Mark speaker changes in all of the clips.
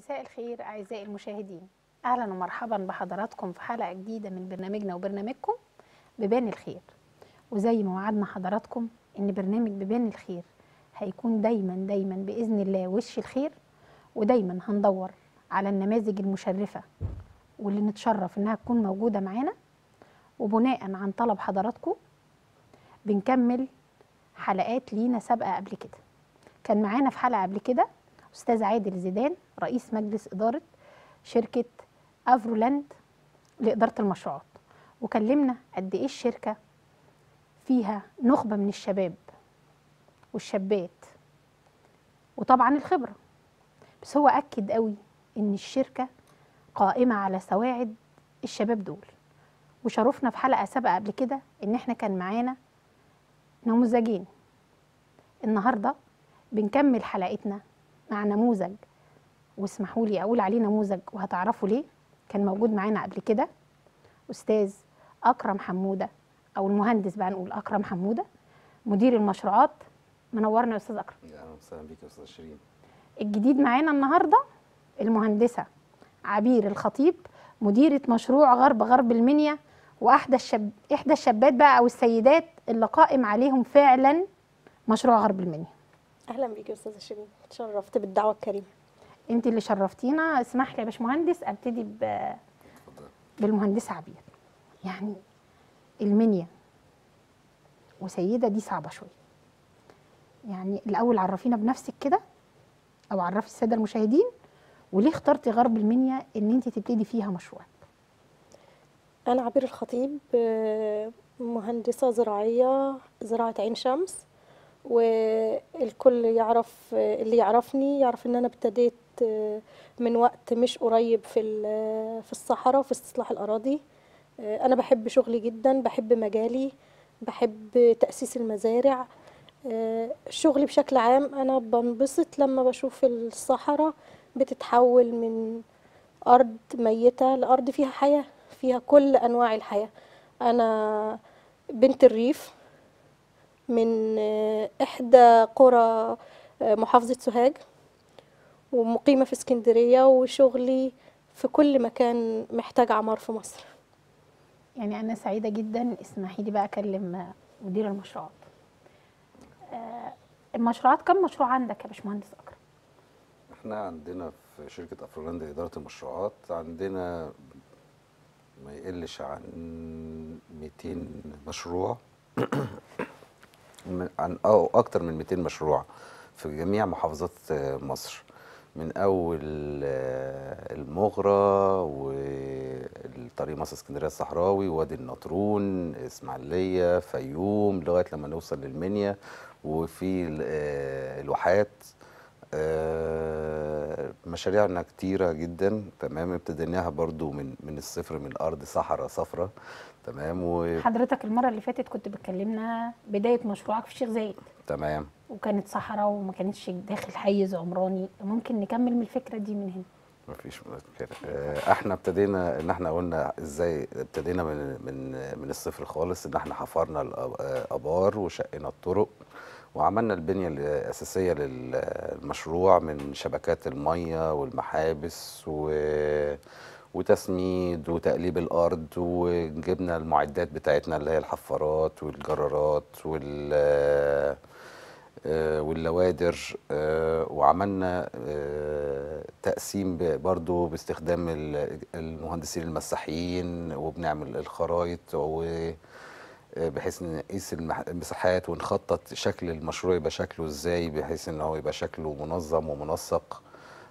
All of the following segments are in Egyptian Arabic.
Speaker 1: مساء الخير أعزائي المشاهدين أهلا ومرحبا بحضراتكم في حلقة جديدة من برنامجنا وبرنامجكم ببان الخير وزي ما وعدنا حضراتكم إن برنامج ببان الخير هيكون دايما دايما بإذن الله وش الخير ودايما هندور على النماذج المشرفة واللي نتشرف إنها تكون موجودة معانا وبناء عن طلب حضراتكم بنكمل حلقات لينا سابقة قبل كده كان معانا في حلقة قبل كده أستاذ عادل زيدان رئيس مجلس إدارة شركة أفرولاند لإدارة المشروعات وكلمنا قد إيه الشركة فيها نخبة من الشباب والشابات وطبعا الخبرة بس هو أكد قوي إن الشركة قائمة على سواعد الشباب دول وشرفنا في حلقة سابقة قبل كده إن إحنا كان معانا نموذجين النهارده بنكمل حلقتنا مع نموذج واسمحوا لي اقول عليه نموذج وهتعرفوا ليه كان موجود معانا قبل كده استاذ اكرم حموده او المهندس بقى نقول اكرم حموده مدير المشروعات منورنا يا استاذ اكرم
Speaker 2: اهلا وسهلا بيك يا استاذ شيرين
Speaker 1: الجديد معانا النهارده المهندسه عبير الخطيب مديره مشروع غرب غرب المنيا واحدى الشاب احدى الشابات بقى او السيدات اللي قائم عليهم فعلا مشروع غرب المنيا
Speaker 3: اهلا بيك يا استاذه شيرين اتشرفت بالدعوه الكريمه
Speaker 1: انت اللي شرفتينا اسمح لي يا باشمهندس ابتدي ب...
Speaker 2: اتفضل
Speaker 1: بالمهندسه عبير يعني المنيا وسيده دي صعبه شويه يعني الاول عرفينا بنفسك كده او عرفي الساده المشاهدين وليه اخترتي غرب المنيا ان انت تبتدي فيها مشروع
Speaker 3: انا عبير الخطيب آه، مهندسه زراعيه زراعه عين شمس والكل يعرف آه، اللي يعرفني يعرف ان انا ابتديت آه، من وقت مش قريب في ال- في الصحراء وفي استصلاح الاراضي آه، انا بحب شغلي جدا بحب مجالي بحب تاسيس المزارع آه، شغلي بشكل عام انا بنبسط لما بشوف الصحراء بتتحول من أرض ميتة لأرض فيها حياة فيها كل أنواع الحياة أنا بنت الريف من آه، إحدى قرى آه، محافظة سوهاج ومقيمة في اسكندرية وشغلي في كل مكان محتاج عمار في مصر
Speaker 1: يعني انا سعيده جدا اسمحي لي بقى اكلم مدير المشروعات آه، المشروعات كم مشروع عندك يا باشمهندس اكرم
Speaker 2: احنا عندنا في شركه افرولاند لاداره المشروعات عندنا ما يقلش عن 200 مشروع من- عن او اكتر من 200 مشروع في جميع محافظات آه، مصر من اول آه، المغرة والطريق مصر اسكندريه الصحراوي وادي النطرون اسماعيليه فيوم لغايه لما نوصل للمنيا وفي ال- آه، الواحات آه، مشاريعنا كتيرة جدا تمام ابتديناها برضو من من الصفر من الأرض صحراء صفراء تمام
Speaker 1: حضرتك المره اللي فاتت كنت بتكلمنا بدايه مشروعك في الشيخ زايد
Speaker 2: وتمام
Speaker 1: وكانت صحراء وما كانتش داخل حيز عمراني ممكن نكمل من الفكره دي من هنا
Speaker 2: مفيش مشكلة آه، احنا ابتدينا ان احنا قلنا ازاي ابتدينا من من من الصفر خالص ان احنا حفرنا الابار وشقنا الطرق وعملنا البنية الأساسية للمشروع من شبكات المية والمحابس و وتسميد وتقليب الأرض وجبنا المعدات بتاعتنا اللي هي الحفارات والجرارات وال آه، واللوادر آه، وعملنا آه، تقسيم ب- برضو باستخدام ال- المهندسين المساحيين وبنعمل الخرايط و آه، بحيث نقيس المح- المساحات ونخطط شكل المشروع يبقى شكله ازاي بحيث ان هو يبقى شكله منظم ومنسق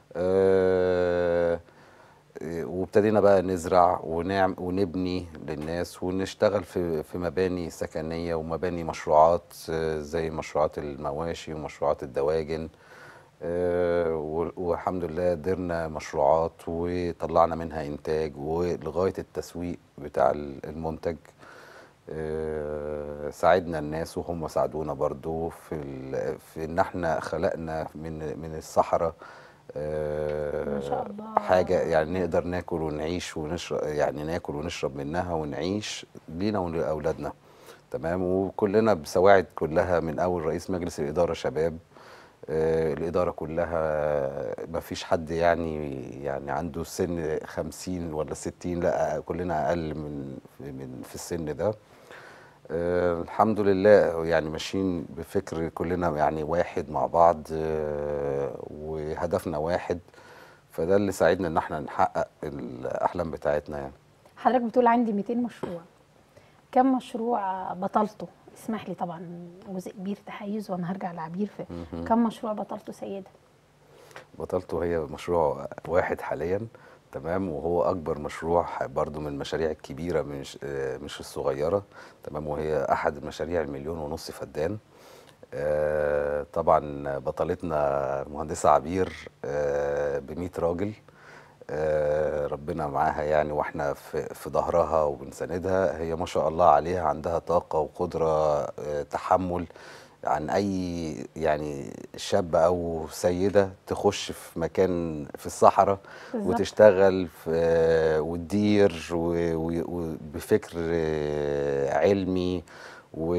Speaker 2: آه، آه، وابتدينا بقى نزرع ونعم ونبني للناس ونشتغل في في مباني سكنيه ومباني مشروعات آه، زي مشروعات المواشي ومشروعات الدواجن آه، و- والحمد لله درنا مشروعات وطلعنا منها انتاج ولغايه التسويق بتاع ال- المنتج آه، ساعدنا الناس وهم ساعدونا برضو في ال- في ان احنا خلقنا من من الصحراء آه،
Speaker 1: ما شاء الله.
Speaker 2: حاجه يعني نقدر ناكل ونعيش ونشرب يعني ناكل ونشرب منها ونعيش لينا ولاولادنا تمام وكلنا بسواعد كلها من اول رئيس مجلس الاداره شباب آه، الإدارة كلها ما فيش حد يعني يعني عنده سن خمسين ولا ستين لا كلنا أقل من من في السن ده آه، الحمد لله يعني ماشيين بفكر كلنا يعني واحد مع بعض آه، وهدفنا واحد فده اللي ساعدنا ان احنا نحقق الاحلام بتاعتنا يعني
Speaker 1: حضرتك بتقول عندي 200 مشروع كم مشروع بطلته اسمح لي طبعا جزء كبير تحيز وانا هرجع لعبير في
Speaker 2: مهم.
Speaker 1: كم مشروع بطلته سيده
Speaker 2: بطلته هي مشروع واحد حاليا تمام وهو اكبر مشروع برضو من المشاريع الكبيره مش آه، مش الصغيره تمام وهي احد المشاريع المليون ونص فدان آه، طبعا بطلتنا المهندسه عبير ب 100 راجل آه، ربنا معاها يعني واحنا في في ظهرها وبنساندها هي ما شاء الله عليها عندها طاقه وقدره آه، تحمل عن اي يعني شاب او سيده تخش في مكان في الصحراء
Speaker 1: بالظبط.
Speaker 2: وتشتغل في وتدير و- و- وبفكر آه، علمي و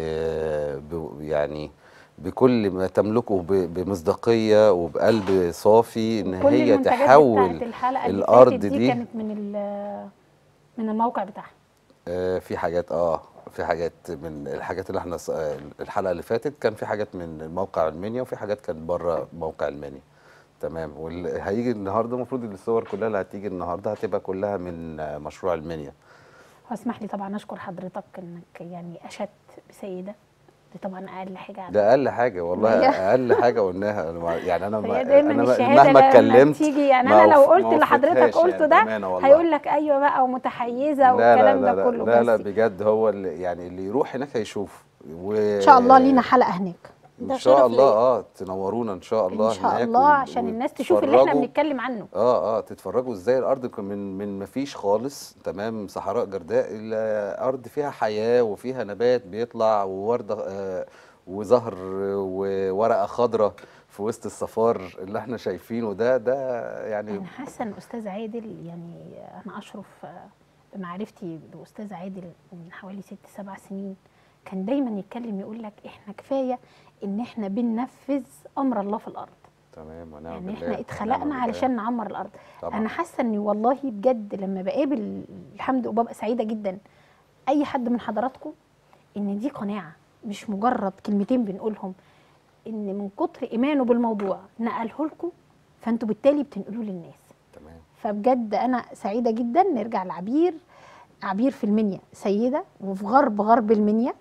Speaker 2: ب- يعني بكل ما تملكه ب- بمصداقيه وبقلب صافي ان
Speaker 1: كل
Speaker 2: هي
Speaker 1: المنتجات
Speaker 2: تحول
Speaker 1: بتاعت الحلقه اللي
Speaker 2: الارض
Speaker 1: فاتت
Speaker 2: دي
Speaker 1: كانت من ال- من الموقع بتاعها
Speaker 2: آه، في حاجات اه في حاجات من الحاجات اللي احنا ص- آه، الحلقه اللي فاتت كان في حاجات من موقع المنيا وفي حاجات كانت بره موقع المنيا تمام وهيجي النهارده المفروض الصور كلها اللي هتيجي النهارده هتبقى كلها من آه، مشروع المنيا
Speaker 1: واسمح لي طبعا اشكر حضرتك انك يعني اشدت بسيده دي طبعا اقل حاجه عندي.
Speaker 2: ده اقل حاجه والله
Speaker 1: هي-
Speaker 2: اقل حاجه قلناها أنا ما- يعني انا ما
Speaker 1: هي دايما
Speaker 2: انا ما-
Speaker 1: الشهاده
Speaker 2: مهما
Speaker 1: لما
Speaker 2: اتكلمت
Speaker 1: تيجي يعني
Speaker 2: ما
Speaker 1: انا لو
Speaker 2: وف-
Speaker 1: قلت
Speaker 2: ما
Speaker 1: لحضرتك
Speaker 2: وفيتهاش
Speaker 1: قلته
Speaker 2: يعني
Speaker 1: ده
Speaker 2: بأمانة والله.
Speaker 1: هيقول لك ايوه بقى ومتحيزه
Speaker 2: لا
Speaker 1: والكلام
Speaker 2: لا
Speaker 1: ده
Speaker 2: لا
Speaker 1: كله
Speaker 2: لا لا
Speaker 1: بس
Speaker 2: بجد هو اللي يعني اللي يروح هناك هيشوف و...
Speaker 1: ان شاء الله لينا حلقه هناك
Speaker 3: ده
Speaker 2: ان شاء
Speaker 3: شرف
Speaker 2: الله
Speaker 3: ليا.
Speaker 2: اه تنورونا ان شاء الله
Speaker 1: ان شاء
Speaker 2: هناك
Speaker 1: الله
Speaker 2: و-
Speaker 1: عشان الناس تشوف اللي احنا
Speaker 2: وتتفرجوا.
Speaker 1: بنتكلم عنه
Speaker 2: اه اه تتفرجوا ازاي الارض ك- من من ما فيش خالص تمام صحراء جرداء الى ارض فيها حياه وفيها نبات بيطلع وورده آه وزهر وورقه خضراء في وسط الصفار اللي احنا شايفينه ده ده يعني
Speaker 1: انا حاسه ان الاستاذ عادل يعني انا اشرف آه، بمعرفتي باستاذ عادل من حوالي ست سبع سنين كان دايما يتكلم يقول لك احنا كفايه ان احنا بننفذ امر الله في الارض
Speaker 2: تمام ونعم
Speaker 1: يعني
Speaker 2: بالله
Speaker 1: احنا
Speaker 2: ونعم
Speaker 1: اتخلقنا
Speaker 2: بالله.
Speaker 1: علشان نعمر الارض
Speaker 2: طبعا
Speaker 1: انا حاسه اني والله بجد لما بقابل الحمد وببقى سعيده جدا اي حد من حضراتكم ان دي قناعه مش مجرد كلمتين بنقولهم ان من كتر ايمانه بالموضوع نقله لكم فانتوا بالتالي بتنقلوه للناس
Speaker 2: تمام
Speaker 1: فبجد انا سعيده جدا نرجع لعبير عبير في المنيا سيده وفي غرب غرب المنيا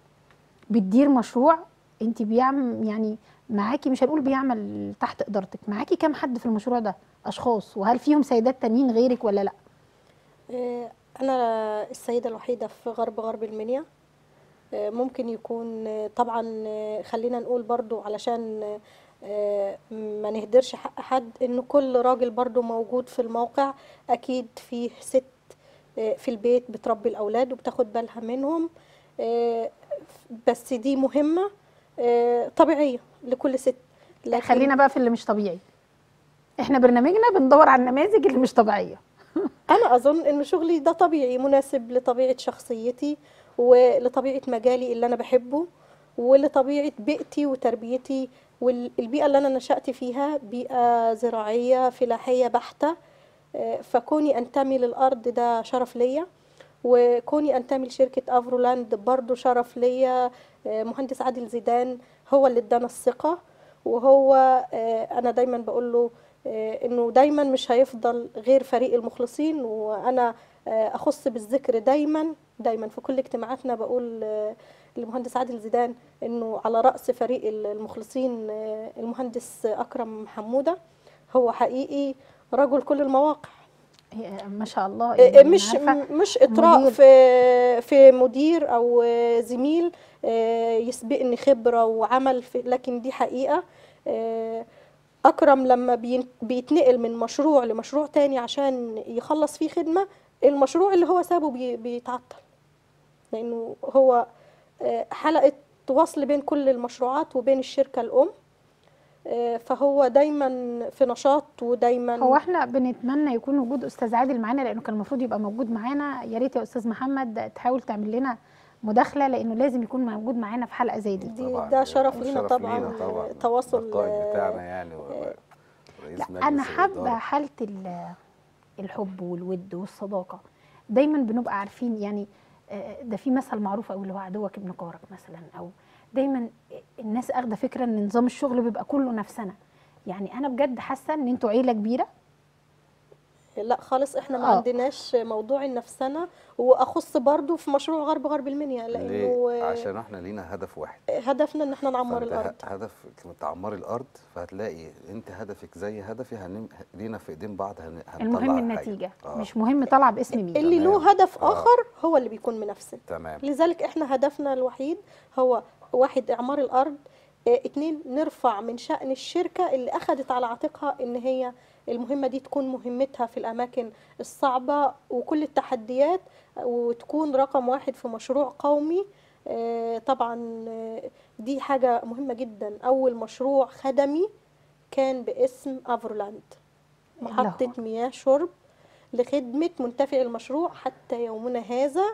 Speaker 1: بتدير مشروع انت بيعمل يعني معاكي مش هنقول بيعمل تحت ادارتك معاكي كام حد في المشروع ده اشخاص وهل فيهم سيدات تانيين غيرك ولا لا
Speaker 3: آه، أنا السيدة الوحيدة في غرب غرب المنيا آه، ممكن يكون آه، طبعا آه، خلينا نقول برضو علشان آه، ما نهدرش حق حد إن كل راجل برضو موجود في الموقع أكيد فيه ست آه، في البيت بتربي الأولاد وبتاخد بالها منهم آه، بس دي مهمة آه، طبيعية لكل ست لكن
Speaker 1: خلينا بقى في اللي مش طبيعي احنا برنامجنا بندور على النماذج اللي مش طبيعيه
Speaker 3: انا اظن ان شغلي ده طبيعي مناسب لطبيعه شخصيتي ولطبيعه مجالي اللي انا بحبه ولطبيعه بيئتي وتربيتي والبيئه اللي انا نشات فيها بيئه زراعيه فلاحيه بحته آه، فكوني انتمي للارض ده شرف ليا وكوني انتمي لشركه افرولاند برضو شرف ليا آه، مهندس عادل زيدان هو اللي ادانا الثقه وهو آه، انا دايما بقول له آه، انه دايما مش هيفضل غير فريق المخلصين وانا آه، اخص بالذكر دايما دايما في كل اجتماعاتنا بقول آه، للمهندس عادل زيدان انه على راس فريق المخلصين آه، المهندس اكرم حموده هو حقيقي رجل كل المواقع
Speaker 1: هي- ما شاء الله
Speaker 3: آه،
Speaker 1: يعني
Speaker 3: مش
Speaker 1: عارفة
Speaker 3: مش اطراء
Speaker 1: مدير.
Speaker 3: في في مدير او آه، زميل آه، يسبقني خبره وعمل في لكن دي حقيقه آه، اكرم لما بين- بيتنقل من مشروع لمشروع تاني عشان يخلص فيه خدمه المشروع اللي هو سابه بي- بيتعطل لانه هو آه، حلقه وصل بين كل المشروعات وبين الشركه الام آه، فهو دايما في نشاط ودايما
Speaker 1: هو احنا بنتمنى يكون وجود استاذ عادل معانا لانه كان المفروض يبقى موجود معانا يا ريت يا استاذ محمد تحاول تعمل لنا مداخله لانه لازم يكون موجود معانا في حلقه زي دي
Speaker 3: دي
Speaker 2: طبعاً،
Speaker 3: ده شرف لينا
Speaker 2: شرف
Speaker 3: طبعا
Speaker 2: لينا طبعاً.
Speaker 3: تواصل
Speaker 2: القائد بتاعنا يعني و- رئيس
Speaker 1: لا
Speaker 2: مجلس
Speaker 1: انا حابه
Speaker 2: الإدارة.
Speaker 1: حاله ال- الحب والود والصداقه دايما بنبقى عارفين يعني آه، ده في مثل معروف قوي اللي هو عدوك ابن جارك مثلا او دايما الناس اخده فكره ان نظام الشغل بيبقى كله نفسنا يعني انا بجد حاسه ان انتوا عيله كبيره
Speaker 3: لا خالص احنا ما
Speaker 1: آه.
Speaker 3: عندناش موضوع النفسنه واخص برضو في مشروع غرب غرب المنيا لانه
Speaker 2: ليه؟
Speaker 3: آه،
Speaker 2: عشان احنا لينا هدف واحد
Speaker 3: هدفنا ان احنا نعمر
Speaker 2: فأنت
Speaker 3: الارض
Speaker 2: ه- هدف تعمري الارض فهتلاقي انت هدفك زي هدفي هنم... لينا في ايدين بعض هن... هنطلع
Speaker 1: المهم
Speaker 2: حاجة.
Speaker 1: النتيجه
Speaker 2: آه.
Speaker 1: مش مهم طالعه باسم مين
Speaker 3: اللي له
Speaker 2: تمام.
Speaker 3: هدف
Speaker 2: آه.
Speaker 3: اخر هو اللي بيكون منافسن
Speaker 2: تمام
Speaker 3: لذلك احنا هدفنا الوحيد هو واحد اعمار الارض اه اتنين نرفع من شأن الشركة اللي اخذت على عاتقها ان هي المهمة دي تكون مهمتها في الاماكن الصعبة وكل التحديات وتكون رقم واحد في مشروع قومي اه طبعا اه دي حاجة مهمة جدا اول مشروع خدمي كان باسم افرولاند محطة مياه شرب لخدمة منتفعي المشروع حتى يومنا هذا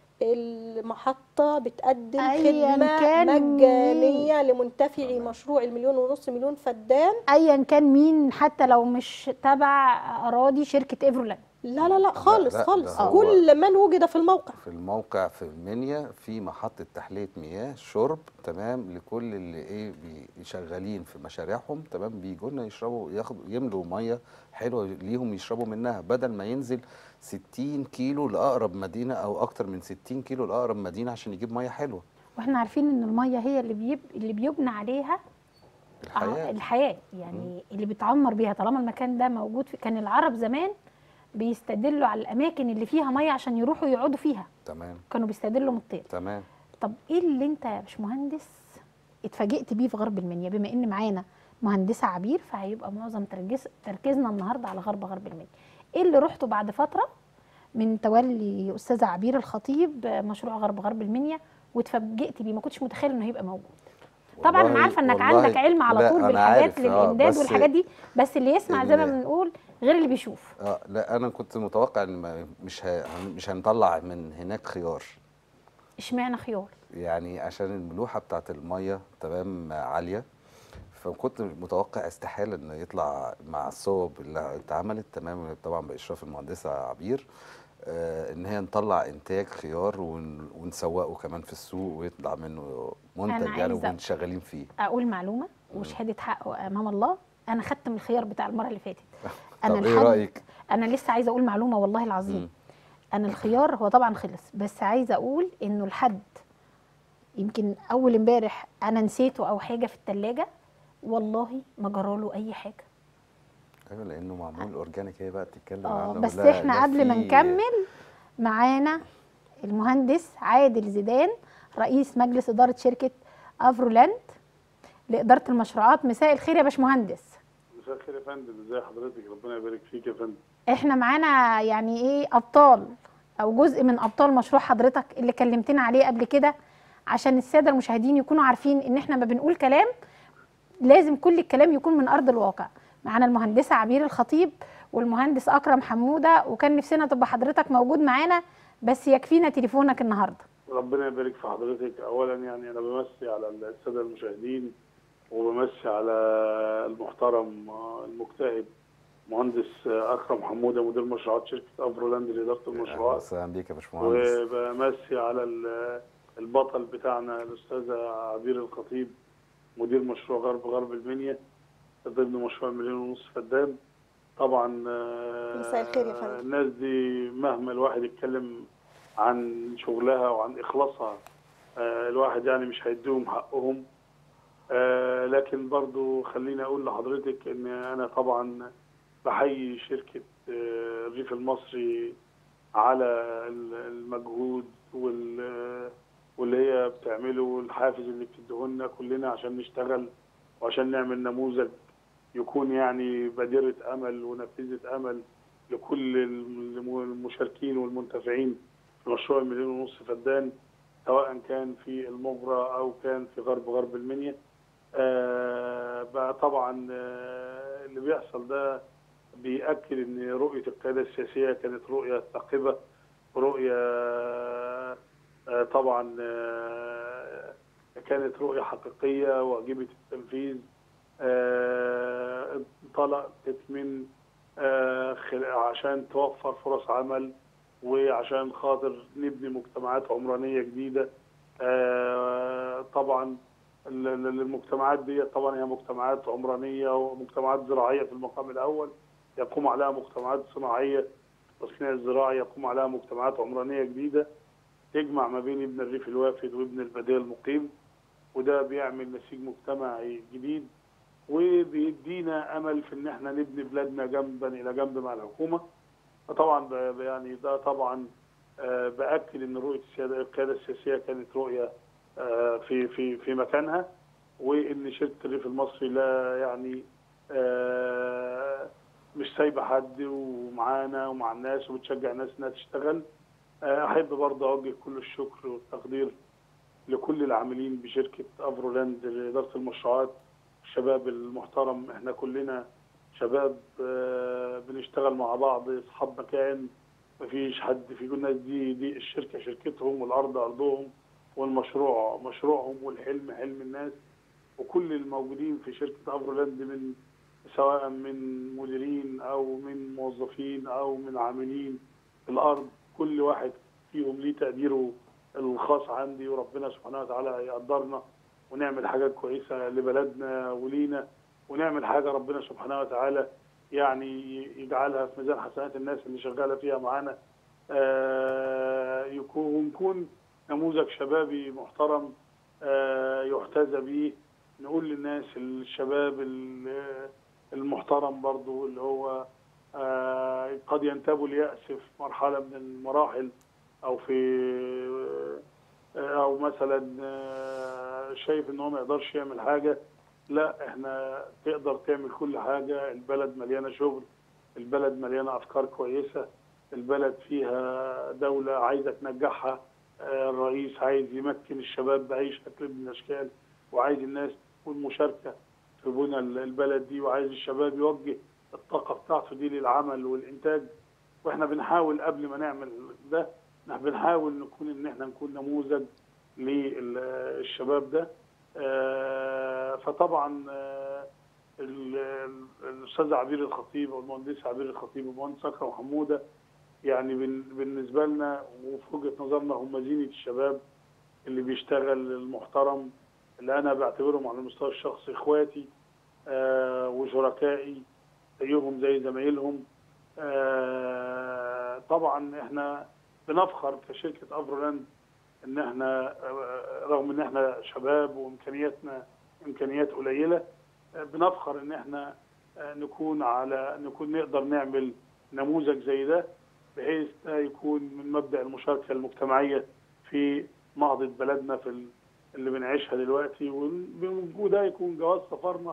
Speaker 3: المحطة بتقدم
Speaker 1: أياً
Speaker 3: خدمة
Speaker 1: كان
Speaker 3: مجانية لمنتفعي مشروع المليون ونص مليون فدان
Speaker 1: ايا كان مين حتى لو مش تبع اراضي شركه ايفرولاند
Speaker 3: لا لا لا خالص
Speaker 2: لا،
Speaker 3: خالص
Speaker 2: ده هو-
Speaker 3: كل من وجد في الموقع
Speaker 2: في الموقع في المنيا في محطة تحلية مياه شرب تمام لكل اللي ايه بي- شغالين في مشاريعهم تمام بيجوا لنا يشربوا ياخدوا يملوا مية حلوة ليهم يشربوا منها بدل ما ينزل 60 كيلو لأقرب مدينة أو أكتر من 60 كيلو لأقرب مدينة عشان يجيب مية حلوة
Speaker 1: واحنا عارفين ان الميه هي اللي بيب... اللي بيبنى عليها آه،
Speaker 2: الحياة
Speaker 1: الحياه يعني اللي بتعمر بيها طالما المكان ده موجود في كان العرب زمان بيستدلوا على الاماكن اللي فيها ميه عشان يروحوا يقعدوا فيها
Speaker 2: تمام
Speaker 1: كانوا بيستدلوا من الطير
Speaker 2: تمام
Speaker 1: طب ايه اللي انت يا باشمهندس اتفاجئت بيه في غرب المنيا بما ان معانا مهندسه عبير فهيبقى معظم تركيز تركيزنا النهارده على غرب غرب المنيا ايه اللي رحته بعد فتره من تولي استاذه عبير الخطيب مشروع غرب غرب المنيا واتفاجئت بيه ما كنتش متخيل انه هيبقى موجود طبعا انا
Speaker 2: والله-
Speaker 1: عارفه انك
Speaker 2: والله
Speaker 1: عندك علم على
Speaker 2: لا،
Speaker 1: طول
Speaker 2: أنا
Speaker 1: بالحاجات
Speaker 2: عارف، آه،
Speaker 1: للامداد
Speaker 2: بس-
Speaker 1: والحاجات دي بس اللي يسمع زي ما
Speaker 2: ال-
Speaker 1: بنقول غير اللي بيشوف
Speaker 2: اه لا انا كنت متوقع ان ما- مش ه... مش هنطلع من هناك خيار
Speaker 1: اشمعنى خيار
Speaker 2: يعني عشان الملوحه بتاعت الميه تمام عاليه فكنت متوقع استحاله ان يطلع مع الصوب اللي اتعملت تمام طبعا باشراف المهندسه عبير آه ان هي نطلع انتاج خيار ون... ونسوقه كمان في السوق ويطلع منه منتج يعني
Speaker 1: عايزة-
Speaker 2: ونبقى شغالين فيه
Speaker 1: اقول معلومه وشهاده حق امام الله انا خدت من الخيار بتاع المره اللي فاتت انا
Speaker 2: طب ايه
Speaker 1: لحد-
Speaker 2: رايك
Speaker 1: انا لسه عايزه اقول معلومه والله
Speaker 2: مم.
Speaker 1: العظيم انا الخيار هو طبعا خلص بس عايزه اقول انه لحد يمكن اول امبارح انا نسيته او حاجه في التلاجة والله ما جراله اي حاجه
Speaker 2: ايوه لانه معمول اورجانيك هي بقى تتكلم
Speaker 1: اه
Speaker 2: عنه
Speaker 1: بس
Speaker 2: لا-
Speaker 1: احنا
Speaker 2: لا
Speaker 1: قبل ما
Speaker 2: في-
Speaker 1: نكمل معانا المهندس عادل زيدان رئيس مجلس اداره شركه افرولاند لاداره المشروعات مساء الخير يا باشمهندس
Speaker 4: مساء الخير يا فندم ازي حضرتك ربنا يبارك فيك يا فندم
Speaker 1: احنا معانا يعني ايه ابطال او جزء من ابطال مشروع حضرتك اللي كلمتنا عليه قبل كده عشان الساده المشاهدين يكونوا عارفين ان احنا ما بنقول كلام لازم كل الكلام يكون من ارض الواقع معانا المهندسه عبير الخطيب والمهندس اكرم حموده وكان نفسنا تبقى حضرتك موجود معانا بس يكفينا تليفونك النهارده
Speaker 4: ربنا يبارك في حضرتك اولا يعني انا بمسي على الساده المشاهدين وبمسي على المحترم آه، المجتهد مهندس آه، اكرم حموده مدير مشروعات شركه افرولاند لاداره
Speaker 2: أهلا
Speaker 4: المشروعات
Speaker 2: وسهلا بيك يا باشمهندس
Speaker 4: وبمسي على ال- البطل بتاعنا الاستاذه عبير الخطيب مدير مشروع غرب غرب المنيا ضمن مشروع مليون ونص فدان طبعا آه،
Speaker 3: مساء الخير يا فندم.
Speaker 4: الناس دي مهما الواحد يتكلم عن شغلها وعن اخلاصها آه، الواحد يعني مش هيديهم حقهم آه، لكن برضو خليني اقول لحضرتك ان انا طبعا بحيي شركه آه، الريف المصري على ال- المجهود وال واللي هي بتعمله والحافز اللي بتديهولنا كلنا عشان نشتغل وعشان نعمل نموذج يكون يعني بادرة أمل ونافذة أمل لكل الم- المشاركين والمنتفعين في مشروع المليون ونص فدان سواء كان في المغرى أو كان في غرب غرب المنيا آه بقى طبعا آه اللي بيحصل ده بيأكد ان رؤية القيادة السياسية كانت رؤية ثاقبة رؤية آه، طبعا آه، كانت رؤية حقيقية واجبة التنفيذ آه، انطلقت من آه، خل- عشان توفر فرص عمل وعشان خاطر نبني مجتمعات عمرانية جديدة آه، طبعا ال- ال- المجتمعات دي طبعا هي مجتمعات عمرانية ومجتمعات زراعية في المقام الأول يقوم عليها مجتمعات صناعية التصنيع الزراعي يقوم عليها مجتمعات عمرانية جديدة تجمع ما بين ابن الريف الوافد وابن البديل المقيم وده بيعمل نسيج مجتمعي جديد وبيدينا امل في ان احنا نبني بلادنا جنبا الى جنب مع الحكومه فطبعا ب- ب- يعني ده طبعا آه، باكد ان رؤيه السياده القياده السياسيه كانت رؤيه آه، في في في مكانها وان شركه الريف المصري لا يعني آه، مش سايبه حد ومعانا ومع الناس وبتشجع الناس انها تشتغل آه، احب برضه اوجه كل الشكر والتقدير لكل العاملين بشركه افرولاند لاداره المشروعات الشباب المحترم احنا كلنا شباب آه، بنشتغل مع بعض اصحاب مكان مفيش حد في كل الناس دي دي الشركه شركتهم والارض ارضهم والمشروع مشروعهم والحلم حلم الناس وكل الموجودين في شركه افرولاند من سواء من مديرين او من موظفين او من عاملين في الارض كل واحد فيهم ليه تقديره الخاص عندي وربنا سبحانه وتعالى يقدرنا ونعمل حاجات كويسه لبلدنا ولينا ونعمل حاجه ربنا سبحانه وتعالى يعني يجعلها في ميزان حسنات الناس اللي شغاله فيها معانا آه، يكون ونكون نموذج شبابي محترم آه، يحتذى به نقول للناس الشباب ال- المحترم برضو اللي هو آه، قد ينتابوا اليأس في مرحلة من المراحل أو في او مثلا آه، شايف ان هو ما يقدرش يعمل حاجه لا احنا تقدر تعمل كل حاجه البلد مليانه شغل البلد مليانه افكار كويسه البلد فيها دوله عايزه تنجحها آه، الرئيس عايز يمكن الشباب باي شكل من الاشكال وعايز الناس تكون مشاركه في بنى البلد دي وعايز الشباب يوجه الطاقه بتاعته دي للعمل والانتاج واحنا بنحاول قبل ما نعمل ده احنا بنحاول نكون ان احنا نكون نموذج للشباب ده آه، فطبعا آه، ال- ال- الاستاذ عبير الخطيب والمهندس عبير الخطيب والمهندس اكرم حموده يعني بن- بالنسبه لنا وفي وجهه نظرنا هم زينه الشباب اللي بيشتغل المحترم اللي انا بعتبرهم على المستوى الشخصي اخواتي آه، وشركائي زيهم زي زمايلهم آه، طبعا احنا بنفخر كشركه افرولاند ان احنا آه، رغم ان احنا شباب وامكانياتنا امكانيات قليله آه، بنفخر ان احنا آه، نكون على نكون نقدر نعمل نموذج زي ده بحيث ده يكون من مبدا المشاركه المجتمعيه في نهضه بلدنا في ال- اللي بنعيشها دلوقتي ون- وده يكون جواز سفرنا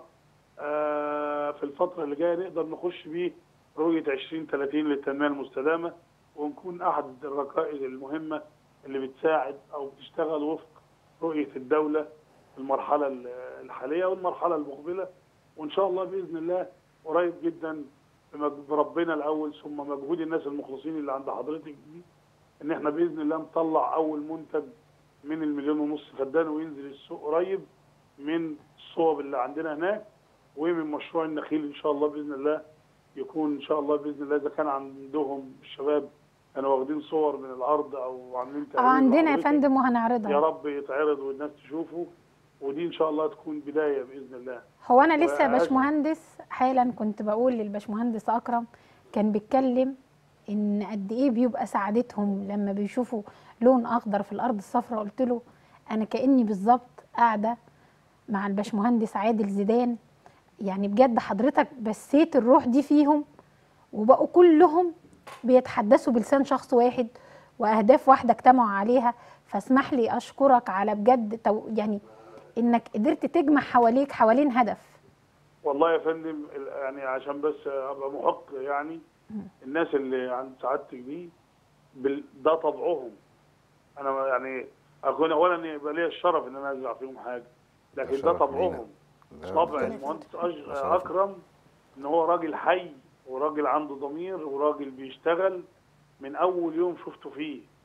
Speaker 4: آه، في الفتره اللي جايه نقدر نخش بيه رؤيه 2030 للتنميه المستدامه ونكون احد الركائز المهمه اللي بتساعد او بتشتغل وفق رؤيه الدوله في المرحله ال- الحاليه والمرحله المقبله وان شاء الله باذن الله قريب جدا بمج- بربنا الاول ثم مجهود الناس المخلصين اللي عند حضرتك دي ان احنا باذن الله نطلع اول منتج من المليون ونص فدان وينزل السوق قريب من الصوب اللي عندنا هناك ومن مشروع النخيل ان شاء الله باذن الله يكون ان شاء الله باذن الله اذا كان عندهم الشباب كانوا واخدين صور من الارض او عاملين
Speaker 1: اه
Speaker 4: تقرير
Speaker 1: عندنا يا
Speaker 4: لحضرتك.
Speaker 1: فندم
Speaker 4: يا
Speaker 1: وهنعرضها
Speaker 4: رب يتعرض والناس تشوفه ودي ان شاء الله تكون بدايه باذن الله
Speaker 1: هو انا لسه يا
Speaker 4: وعايز-
Speaker 1: باشمهندس حالا كنت بقول للباشمهندس اكرم كان بيتكلم ان قد ايه بيبقى سعادتهم لما بيشوفوا لون اخضر في الارض الصفراء قلت له انا كاني بالظبط قاعده مع الباشمهندس عادل زيدان يعني بجد حضرتك بسيت الروح دي فيهم وبقوا كلهم بيتحدثوا بلسان شخص واحد واهداف واحده اجتمعوا عليها فاسمح لي اشكرك على بجد تو يعني انك قدرت تجمع حواليك حوالين هدف
Speaker 4: والله يا فندم ال- يعني عشان بس ابقى محق يعني الناس اللي عند سعادتك دي بال- ده طبعهم انا يعني اكون اولا يبقى ليا الشرف ان انا ازرع فيهم حاجه لكن ده
Speaker 2: شرف
Speaker 4: طبعهم
Speaker 2: لينا. ده
Speaker 4: طبع
Speaker 2: ربنا
Speaker 4: المهندس أج-
Speaker 2: شرف.
Speaker 4: اكرم ان هو راجل حي وراجل عنده ضمير وراجل بيشتغل من اول يوم شفته فيه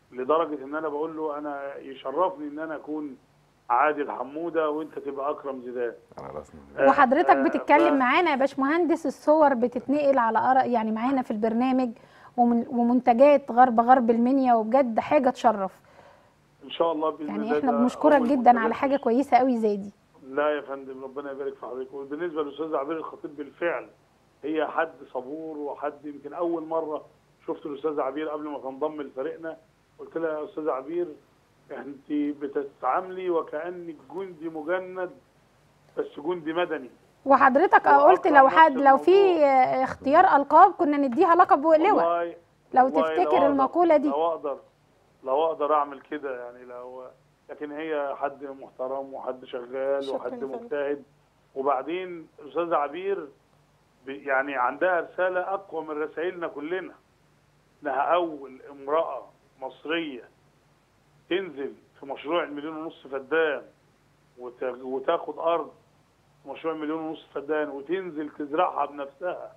Speaker 4: لدرجه ان انا بقول له انا يشرفني ان انا اكون عادل حموده وانت تبقى اكرم زيدان
Speaker 2: على راسنا
Speaker 4: آه،
Speaker 1: وحضرتك
Speaker 4: آه،
Speaker 1: بتتكلم
Speaker 4: ف-
Speaker 1: معانا يا باشمهندس الصور بتتنقل على أرق يعني معانا في البرنامج ومن ومنتجات غرب غرب المنيا وبجد حاجه تشرف
Speaker 4: ان شاء الله باذن الله
Speaker 1: يعني احنا
Speaker 4: ده
Speaker 1: بنشكرك
Speaker 4: أول
Speaker 1: جدا على
Speaker 4: منتجات
Speaker 1: حاجه كويسه قوي زي دي
Speaker 4: لا يا فندم ربنا يبارك في حضرتك وبالنسبه للاستاذ عبير الخطيب بالفعل هي حد صبور وحد يمكن اول مره شفت الاستاذ عبير قبل ما تنضم لفريقنا قلت لها يا استاذ عبير انت بتتعاملي وكانك جندي مجند بس جندي مدني
Speaker 1: وحضرتك قلت
Speaker 4: وأكرم
Speaker 1: لو
Speaker 4: نفس
Speaker 1: حد لو في
Speaker 4: الموضوع.
Speaker 1: آه، اختيار القاب كنا نديها لقب ولواء
Speaker 4: والله
Speaker 1: لو
Speaker 4: والله
Speaker 1: تفتكر
Speaker 4: أقدر-
Speaker 1: المقولة دي.
Speaker 4: لو اقدر لو اقدر اعمل كده يعني لو لكن هي حد محترم وحد شغال
Speaker 3: شكراً
Speaker 4: وحد
Speaker 3: يا فندم.
Speaker 4: مجتهد وبعدين الاستاذه عبير ب- يعني عندها رساله اقوى من رسائلنا كلنا انها اول امراه مصريه تنزل في مشروع المليون ونص فدان وت- وتاخد ارض في مشروع المليون ونص فدان وتنزل تزرعها بنفسها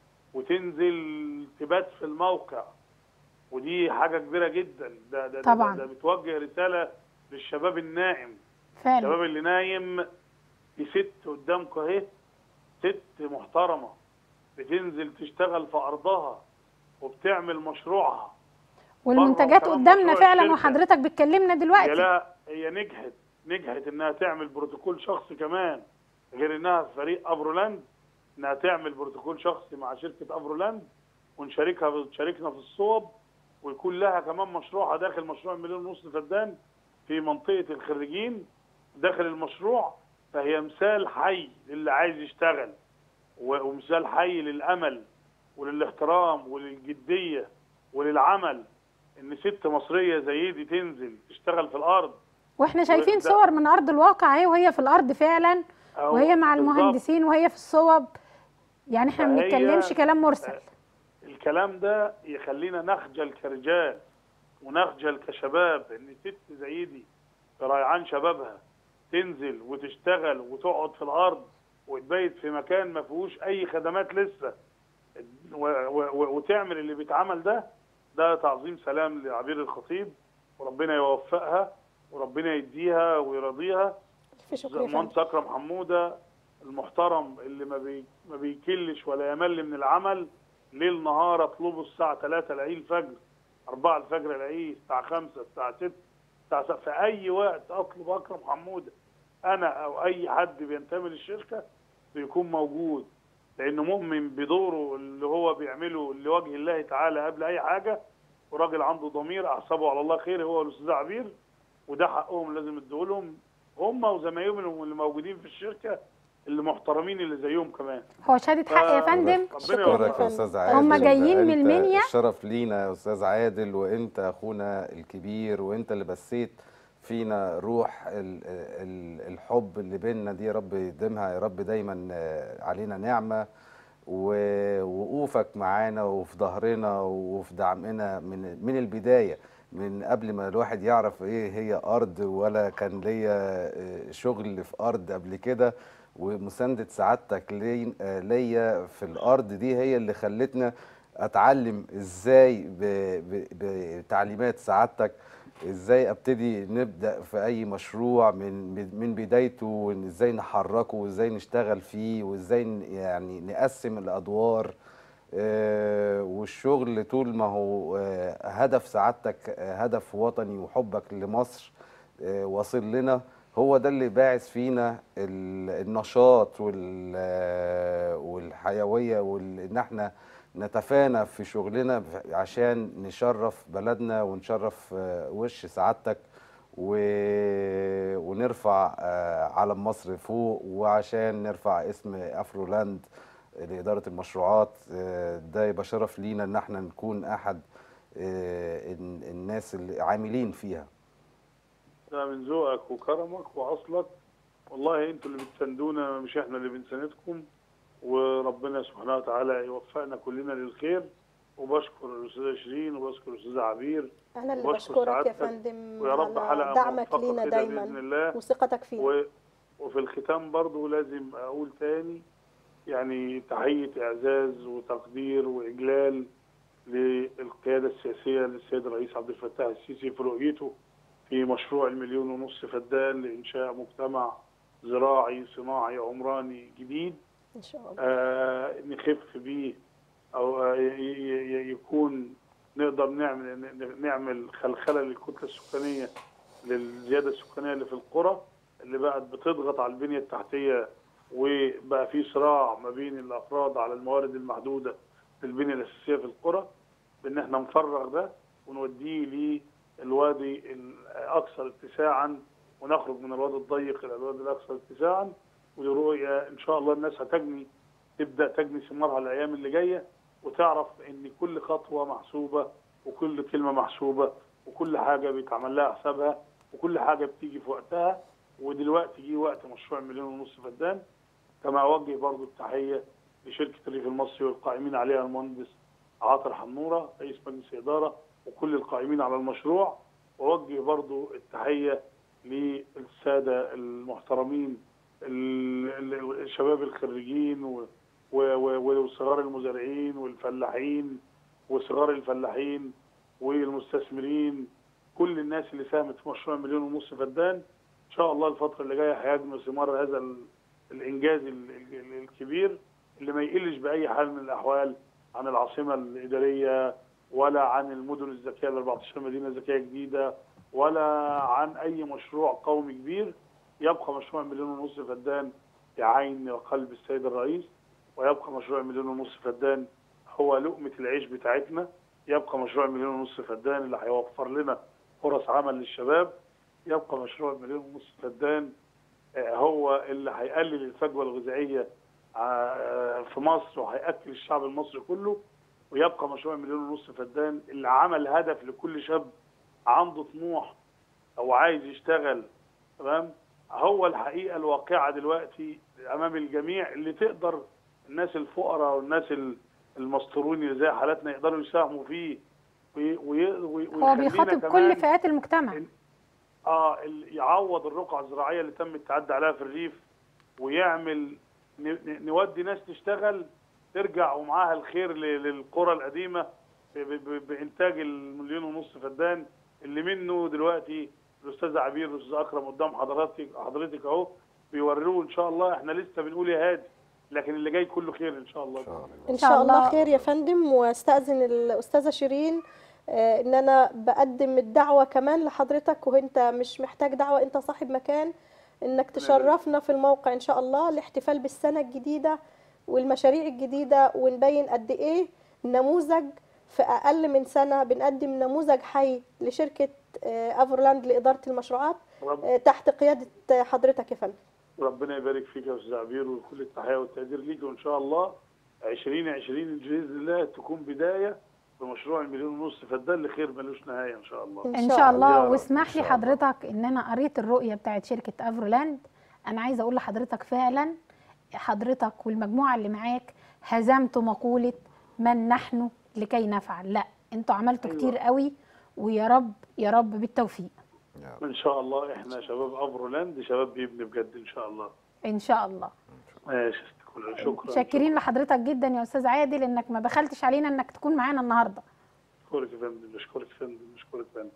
Speaker 4: وتنزل تبات في الموقع ودي حاجه كبيره جدا ده ده
Speaker 1: طبعاً.
Speaker 4: ده, ده بتوجه رساله للشباب النائم
Speaker 1: فعلا
Speaker 4: الشباب اللي نايم في ست قدامك اهي ست محترمه بتنزل تشتغل في ارضها وبتعمل مشروعها
Speaker 1: والمنتجات
Speaker 4: وكمان
Speaker 1: قدامنا
Speaker 4: مشروع
Speaker 1: فعلا
Speaker 4: الشركة.
Speaker 1: وحضرتك بتكلمنا
Speaker 4: يا
Speaker 1: دلوقتي
Speaker 4: لا هي نجحت نجحت انها تعمل بروتوكول شخصي كمان غير انها في فريق افرولاند انها تعمل بروتوكول شخصي مع شركه افرولاند ونشاركها تشاركنا في الصوب ويكون لها كمان مشروعها داخل مشروع مليون ونص فدان في منطقه الخريجين داخل المشروع فهي مثال حي للي عايز يشتغل و- ومثال حي للامل وللاحترام وللجديه وللعمل ان ست مصريه زي دي تنزل تشتغل في الارض
Speaker 1: واحنا شايفين
Speaker 4: ده-
Speaker 1: صور من ارض الواقع اهي وهي في الارض فعلا
Speaker 4: أو
Speaker 1: وهي مع
Speaker 4: بالظبط.
Speaker 1: المهندسين وهي في الصوب يعني احنا ما
Speaker 4: فهي-
Speaker 1: بنتكلمش كلام مرسل
Speaker 4: الكلام ده يخلينا نخجل كرجال ونخجل كشباب ان ست زي دي في ريعان شبابها تنزل وتشتغل وتقعد في الارض وتبيت في مكان ما فيهوش اي خدمات لسه و- و- و- وتعمل اللي بيتعمل ده ده تعظيم سلام لعبير الخطيب وربنا يوفقها وربنا يديها ويرضيها
Speaker 3: الف شكر يا فندم
Speaker 4: مهندس اكرم حموده المحترم اللي ما بي ما بيكلش ولا يمل من العمل ليل نهار اطلبه الساعه 3 الاقيه الفجر 4 الفجر الاقيه الساعه 5 الساعه 6 الساعه 7 في اي وقت اطلب اكرم حموده انا او اي حد بينتمي للشركه بيكون موجود لانه مؤمن بدوره اللي هو بيعمله لوجه الله تعالى قبل اي حاجه وراجل عنده ضمير احسبه على الله خير هو الاستاذ عبير وده حقهم لازم اديهولهم هم وزمايلهم اللي موجودين في الشركه اللي محترمين اللي زيهم كمان
Speaker 1: هو شهاده حق يا
Speaker 4: آه،
Speaker 1: فندم
Speaker 4: ربنا
Speaker 3: شكراً
Speaker 4: يوفقك.
Speaker 2: اشكرك يا استاذ عادل
Speaker 1: هم
Speaker 2: ده
Speaker 1: جايين من
Speaker 2: أنت
Speaker 1: المنيا.
Speaker 2: الشرف لينا يا استاذ عادل وانت اخونا الكبير وانت اللي بثيت فينا روح ال- ال- الحب اللي بيننا دي يا رب يديمها يا رب دايما آه، علينا نعمه ووقوفك معانا وفي ظهرنا وفي دعمنا من من البدايه من قبل ما الواحد يعرف ايه هي ارض ولا كان ليا آه، شغل في ارض قبل كده ومسانده سعادتك لي- آه، ليا في الارض دي هي اللي خلتنا اتعلم ازاي ب- ب- بتعليمات سعادتك ازاي ابتدي نبدا في اي مشروع من من بدايته وازاي نحركه وازاي نشتغل فيه وازاي ن- يعني نقسم الادوار آه، والشغل طول ما هو آه، هدف سعادتك آه، هدف وطني وحبك لمصر آه، واصل لنا هو ده اللي باعث فينا ال- النشاط وال- آه، والحيويه وان احنا نتفانى في شغلنا ف- عشان نشرف بلدنا ونشرف آه، وش سعادتك و- ونرفع آه، علم مصر فوق وعشان نرفع اسم افرولاند لإدارة المشروعات آه، ده يبقى شرف لينا ان احنا نكون احد آه، الن- الناس اللي عاملين فيها
Speaker 4: ده من ذوقك وكرمك واصلك والله انتوا اللي بتساندونا مش احنا اللي بنساندكم وربنا سبحانه وتعالى يوفقنا كلنا للخير وبشكر الاستاذه شيرين وبشكر الاستاذه عبير
Speaker 3: انا اللي
Speaker 4: وبشكر
Speaker 3: بشكرك يا
Speaker 4: سعادتك
Speaker 3: فندم
Speaker 4: ويا رب
Speaker 3: على
Speaker 4: حلقه
Speaker 3: دعمك
Speaker 4: موفقة
Speaker 3: لينا
Speaker 4: كده باذن
Speaker 3: دايما
Speaker 4: الله
Speaker 3: وثقتك فينا
Speaker 4: و... وفي الختام برضو لازم اقول تاني يعني تحيه اعزاز وتقدير واجلال للقياده السياسيه للسيد الرئيس عبد الفتاح السيسي في رؤيته في مشروع المليون ونص فدان لانشاء مجتمع زراعي صناعي عمراني جديد
Speaker 3: ان شاء الله
Speaker 4: آه، نخف بيه او آه، ي- ي- يكون نقدر نعمل ن- نعمل خلخله للكتله السكانيه للزياده السكانيه اللي في القرى اللي بقت بتضغط على البنيه التحتيه وبقى في صراع ما بين الافراد على الموارد المحدوده للبنيه الاساسيه في القرى بان احنا نفرغ ده ونوديه للوادي الاكثر اتساعا ونخرج من الوادي الضيق الى الوادي الاكثر اتساعا ودي رؤيه ان شاء الله الناس هتجني تبدا تجني ثمارها الايام اللي جايه وتعرف ان كل خطوه محسوبه وكل كلمه محسوبه وكل حاجه بيتعمل لها حسابها وكل حاجه بتيجي في وقتها ودلوقتي جه وقت مشروع مليون ونص فدان كما اوجه برضو التحيه لشركه الريف المصري والقائمين عليها المهندس عاطر حنوره رئيس مجلس اداره وكل القائمين على المشروع واوجه برضو التحيه للساده المحترمين ال- ال- الشباب الخريجين و- و- و- وصغار المزارعين والفلاحين وصغار الفلاحين والمستثمرين كل الناس اللي ساهمت في مشروع مليون ونص فدان ان شاء الله الفتره اللي جايه هيجنوا ثمار هذا ال- الانجاز ال- ال- الكبير اللي ما يقلش باي حال من الاحوال عن العاصمه الاداريه ولا عن المدن الذكيه ال 14 مدينه ذكيه جديده ولا عن اي مشروع قومي كبير يبقى مشروع مليون ونص فدان يعين قلب السيد الرئيس ويبقى مشروع مليون ونص فدان هو لقمه العيش بتاعتنا يبقى مشروع مليون ونص فدان اللي هيوفر لنا فرص عمل للشباب يبقى مشروع مليون ونص فدان آه، هو اللي هيقلل الفجوه الغذائيه آه، في مصر وهياكل الشعب المصري كله ويبقى مشروع مليون ونص فدان اللي عمل هدف لكل شاب عنده طموح او عايز يشتغل تمام هو الحقيقه الواقعه دلوقتي امام الجميع اللي تقدر الناس الفقراء والناس ال- المستورين اللي زي حالاتنا يقدروا يساهموا فيه وي- وي- وي-
Speaker 1: هو
Speaker 4: ويخلينا
Speaker 1: بيخاطب
Speaker 4: كمان
Speaker 1: كل فئات المجتمع
Speaker 4: اه ال- يعوض الرقعه الزراعيه اللي تم التعدي عليها في الريف ويعمل ن- ن- نودي ناس تشتغل ترجع ومعاها الخير ل- للقرى القديمه ب- ب- بانتاج المليون ونص فدان اللي منه دلوقتي الاستاذ عبير والاستاذ اكرم قدام حضرتك حضرتك اهو بيوروه ان شاء الله احنا لسه بنقول يا هادي لكن اللي جاي كله خير ان شاء الله
Speaker 2: ان شاء الله
Speaker 3: ان
Speaker 1: شاء
Speaker 3: شاء الله
Speaker 1: الله.
Speaker 3: خير يا فندم واستاذن الاستاذه شيرين آه، ان انا بقدم الدعوه كمان لحضرتك وانت مش محتاج دعوه انت صاحب مكان انك تشرفنا في الموقع ان شاء الله الاحتفال بالسنه الجديده والمشاريع الجديده ونبين قد ايه نموذج في اقل من سنه بنقدم نموذج حي لشركه آه، افرلاند لاداره المشروعات
Speaker 4: رب
Speaker 3: آه، تحت قياده آه، حضرتك يا فندم
Speaker 4: ربنا يبارك فيك يا استاذ عبير وكل التحيه والتقدير ليك وان شاء الله 2020 باذن الله تكون بدايه بمشروع المليون ونص فدان لخير ملوش نهايه ان شاء الله.
Speaker 1: ان شاء الله
Speaker 2: يا رب،
Speaker 1: واسمح لي
Speaker 2: إن شاء الله.
Speaker 1: حضرتك ان انا قريت الرؤيه بتاعت شركه افرولاند انا عايزه اقول لحضرتك فعلا حضرتك والمجموعه اللي معاك هزمتوا مقوله من نحن لكي نفعل لا انتوا عملتوا
Speaker 4: أيوة.
Speaker 1: كتير قوي ويا رب يا رب بالتوفيق
Speaker 2: يا رب.
Speaker 4: ان شاء الله احنا شباب افرولاند شباب بيبني بجد ان شاء الله.
Speaker 1: ان شاء الله
Speaker 4: ماشي يا ست كل شكرا
Speaker 1: شاكرين لحضرتك جدا يا استاذ عادل انك ما بخلتش علينا انك تكون معانا النهارده
Speaker 4: اشكرك يا فندم اشكرك يا فندم اشكرك يا فندم.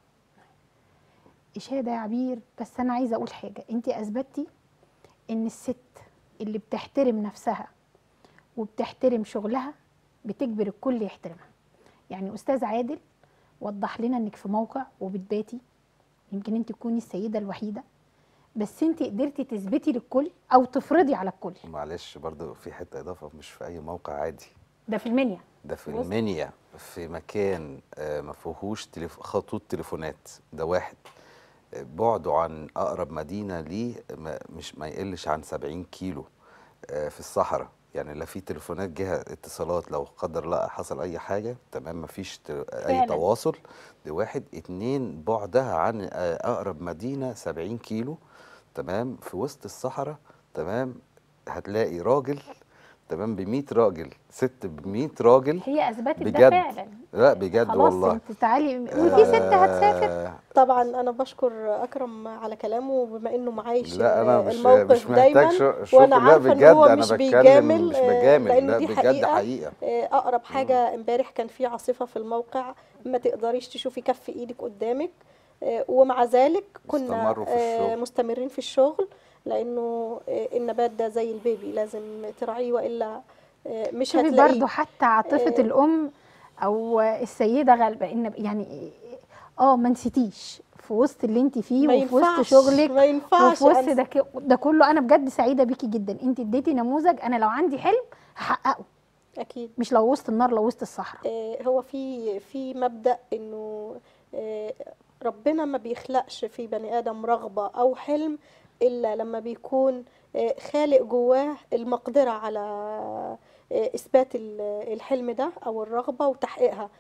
Speaker 1: إشادة يا عبير بس أنا عايزة أقول حاجة أنت أثبتي إن الست اللي بتحترم نفسها وبتحترم شغلها بتجبر الكل يحترمها يعني أستاذ عادل وضح لنا إنك في موقع وبتباتي يمكن أنت تكوني السيدة الوحيدة بس أنت قدرتي تثبتي للكل أو تفرضي على الكل
Speaker 2: معلش برضو في حته اضافه مش في اي موقع عادي
Speaker 1: ده في المنيا
Speaker 2: ده في
Speaker 3: بص.
Speaker 2: المنيا في مكان آه، ما فيهوش تليف... خطوط تليفونات ده واحد آه، بعده عن اقرب مدينه ليه ما مش ما يقلش عن 70 كيلو آه، في الصحراء يعني لا في تليفونات جهه اتصالات لو قدر الله حصل اي حاجه تمام ما فيش ت... اي
Speaker 1: فعلاً.
Speaker 2: تواصل ده واحد اتنين بعدها عن آه، اقرب مدينه 70 كيلو تمام في وسط الصحراء تمام هتلاقي راجل تمام ب 100 راجل ست ب 100 راجل
Speaker 1: هي اثبتت ده
Speaker 2: بجد.
Speaker 1: فعلا
Speaker 2: لا بجد
Speaker 1: خلاص
Speaker 2: والله
Speaker 1: انت تعالي وفي ست هتسافر
Speaker 2: آه،
Speaker 3: طبعا انا بشكر اكرم على كلامه بما انه معايش
Speaker 2: لا انا مش
Speaker 3: الموقف
Speaker 2: مش محتاج
Speaker 3: دايما
Speaker 2: شو- شوف
Speaker 3: وانا
Speaker 2: لا
Speaker 3: عارفه
Speaker 2: بجد
Speaker 3: ان هو
Speaker 2: انا
Speaker 3: مش
Speaker 2: بتكلم
Speaker 3: بيجامل
Speaker 2: مش
Speaker 3: آه،
Speaker 2: بجامل
Speaker 3: لان
Speaker 2: لا
Speaker 3: دي
Speaker 2: بجد
Speaker 3: حقيقه
Speaker 2: حقيقه
Speaker 3: آه، اقرب حاجه امبارح كان في عاصفه في الموقع ما تقدريش تشوفي كف ايدك قدامك آه، ومع ذلك كنا
Speaker 2: استمروا في
Speaker 3: آه،
Speaker 2: الشغل.
Speaker 3: مستمرين في الشغل لانه آه، النبات ده زي البيبي لازم تراعيه والا آه، مش
Speaker 1: شوفي
Speaker 3: هتلاقيه
Speaker 1: برضو حتى عاطفة
Speaker 3: آه.
Speaker 1: الأم أو السيدة غالبة إن يعني اه ما نسيتيش في وسط اللي انت فيه
Speaker 3: ما
Speaker 1: وفي وسط
Speaker 3: ينفعش
Speaker 1: شغلك
Speaker 3: ما ينفعش
Speaker 1: وفي وسط
Speaker 3: أنسى.
Speaker 1: ده, ك- ده كله انا بجد سعيده بيكي جدا انت اديتي نموذج انا لو عندي حلم هحققه
Speaker 3: اكيد
Speaker 1: مش لو وسط النار لو وسط الصحراء
Speaker 3: آه، هو في في مبدأ انه آه، ربنا ما بيخلقش في بني ادم رغبة او حلم الا لما بيكون آه، خالق جواه المقدرة على آه، اثبات ال- الحلم ده او الرغبة وتحقيقها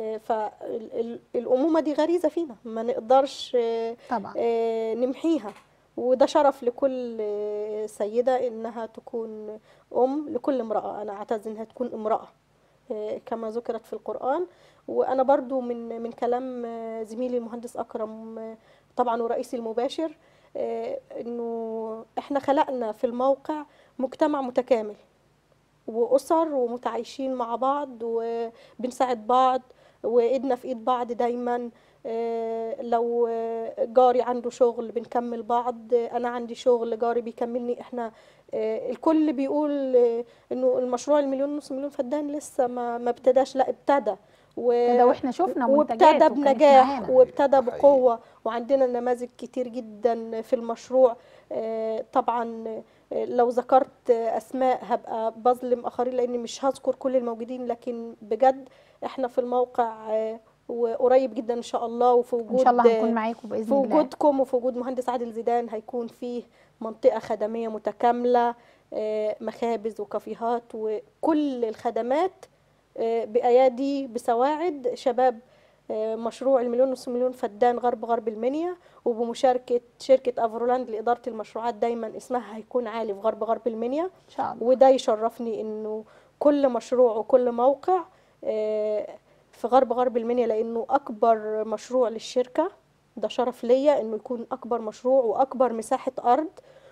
Speaker 3: فالأمومة دي غريزة فينا ما نقدرش آه،
Speaker 1: طبعا
Speaker 3: آه، نمحيها وده شرف لكل آه، سيدة إنها تكون أم لكل امرأة أنا أعتز إنها تكون امرأة آه، كما ذكرت في القرآن وأنا برضو من من كلام آه، زميلي المهندس أكرم آه، طبعا ورئيسي المباشر آه، إنه إحنا خلقنا في الموقع مجتمع متكامل وأسر ومتعايشين مع بعض وبنساعد بعض وإيدنا في إيد بعض دايما آه، لو آه، جاري عنده شغل بنكمل بعض آه، أنا عندي شغل جاري بيكملني إحنا آه، الكل بيقول آه، إنه المشروع المليون نص مليون فدان لسه ما ما ابتداش لا ابتدى و...
Speaker 1: كده واحنا شفنا منتجات
Speaker 3: وابتدى
Speaker 1: وكانت
Speaker 3: بنجاح
Speaker 1: معانا.
Speaker 3: وابتدى
Speaker 2: ده حقيقي.
Speaker 3: بقوة وعندنا نماذج كتير جدا في المشروع آه، طبعا آه، لو ذكرت آه، اسماء هبقى بظلم اخرين لاني مش هذكر كل الموجودين لكن بجد احنا في الموقع آه، وقريب جدا ان شاء الله وفي وجود
Speaker 1: ان شاء الله هنكون
Speaker 3: آه،
Speaker 1: معاكم باذن
Speaker 3: في
Speaker 1: الله
Speaker 3: وجودكم وفي وجود مهندس عادل زيدان هيكون فيه منطقة خدمية متكاملة آه، مخابز وكافيهات وكل الخدمات آه، بأيادي بسواعد شباب آه، مشروع المليون نص مليون فدان غرب غرب المنيا وبمشاركة شركة أفرولاند لإدارة المشروعات دايما اسمها هيكون عالي في غرب غرب المنيا
Speaker 1: ان شاء الله
Speaker 3: وده يشرفني انه كل مشروع وكل موقع آه، في غرب غرب المنيا لانه اكبر مشروع للشركه ده شرف ليا انه يكون اكبر مشروع واكبر مساحه ارض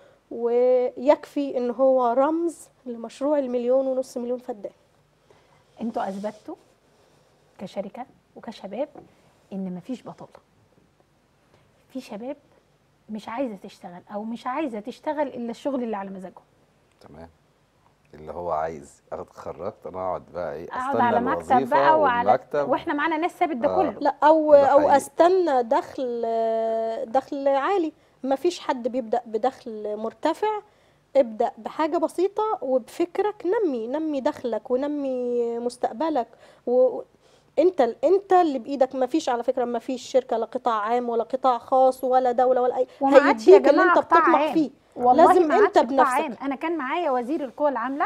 Speaker 3: ويكفي ان هو رمز لمشروع المليون ونص مليون فدان
Speaker 1: انتوا اثبتوا كشركه وكشباب ان مفيش بطاله في شباب مش عايزه تشتغل او مش عايزه تشتغل الا الشغل اللي على مزاجهم
Speaker 2: تمام اللي هو عايز اخد اتخرجت انا اقعد بقى ايه
Speaker 1: اقعد
Speaker 2: استنى
Speaker 1: على مكتب
Speaker 2: الوظيفة
Speaker 1: بقى وعلى
Speaker 2: والمكتب
Speaker 1: واحنا معانا ناس ثابت ده
Speaker 2: آه.
Speaker 1: كله
Speaker 3: لا او
Speaker 2: ده
Speaker 3: او
Speaker 2: حقيقي.
Speaker 3: استنى دخل آه، دخل عالي ما فيش حد بيبدا بدخل مرتفع ابدا بحاجه بسيطه وبفكرك نمي نمي دخلك ونمي مستقبلك و انت انت اللي بايدك ما فيش على فكره ما فيش شركه لا قطاع عام ولا قطاع خاص ولا دوله ولا اي
Speaker 1: وما عادش يا
Speaker 3: هيديك اللي
Speaker 1: جماعه
Speaker 3: انت
Speaker 1: قطاع
Speaker 3: بتطمح
Speaker 1: عام
Speaker 3: فيه
Speaker 1: والله
Speaker 3: لازم
Speaker 1: ما
Speaker 3: انت
Speaker 1: عادش قطاع عام
Speaker 3: بنفسك
Speaker 1: انا كان معايا وزير القوى العامله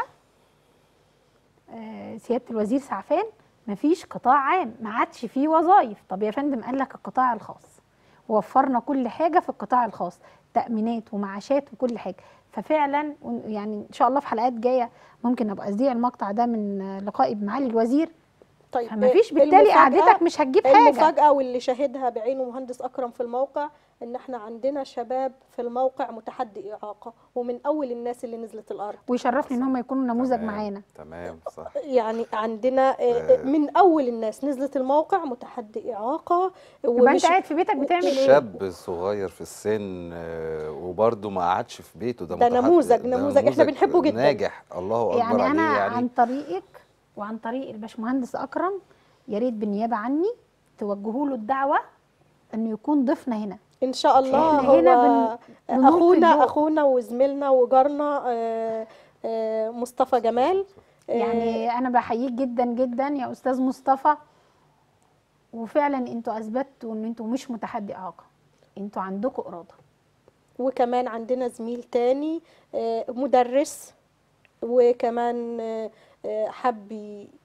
Speaker 1: آه، سياده الوزير سعفان مفيش قطاع عام ما عادش فيه وظايف طب يا فندم قال لك القطاع الخاص وفرنا كل حاجه في القطاع الخاص تامينات ومعاشات وكل حاجه ففعلا يعني ان شاء الله في حلقات جايه ممكن ابقى اذيع المقطع ده من آه، لقائي بمعالي الوزير
Speaker 3: طيب
Speaker 1: فما فيش بالتالي
Speaker 3: المفاجأة-
Speaker 1: قعدتك مش هتجيب حاجه
Speaker 3: المفاجأة واللي شاهدها بعينه مهندس أكرم في الموقع إن إحنا عندنا شباب في الموقع متحدي إعاقة ومن أول الناس اللي نزلت الأرض
Speaker 1: ويشرفني ان هم يكونوا نموذج
Speaker 2: تمام،
Speaker 1: معانا
Speaker 2: تمام صح
Speaker 3: يعني عندنا آه،
Speaker 2: آه.
Speaker 3: من أول الناس نزلت الموقع متحدي إعاقة
Speaker 1: يبقى انت قاعد في بيتك بتعمل ايه
Speaker 2: شاب صغير في السن آه، وبرضه ما قعدش في بيته ده,
Speaker 3: ده
Speaker 2: متحد-
Speaker 3: نموذج-
Speaker 2: ده
Speaker 3: نموذج إحنا بنحبه جدا.
Speaker 2: ناجح الله اكبر
Speaker 1: يعني انا
Speaker 2: عليه يعني
Speaker 1: عن طريقك وعن طريق الباشمهندس اكرم يا ريت بالنيابه عني توجهوا له الدعوه انه يكون ضيفنا هنا
Speaker 3: إن شاء الله
Speaker 1: إحنا هنا
Speaker 3: هو
Speaker 1: بن- بنلقي
Speaker 3: أخونا
Speaker 1: الضوء.
Speaker 3: أخونا وزميلنا وجارنا آه، آه، مصطفى جمال آه،
Speaker 1: يعني انا بحييك جدا جدا يا استاذ مصطفى وفعلا انتوا اثبتوا ان انتوا مش متحدي اعاقه انتوا عندكم اراده
Speaker 3: وكمان عندنا زميل تاني آه، مدرس وكمان آه، آه، حب ي-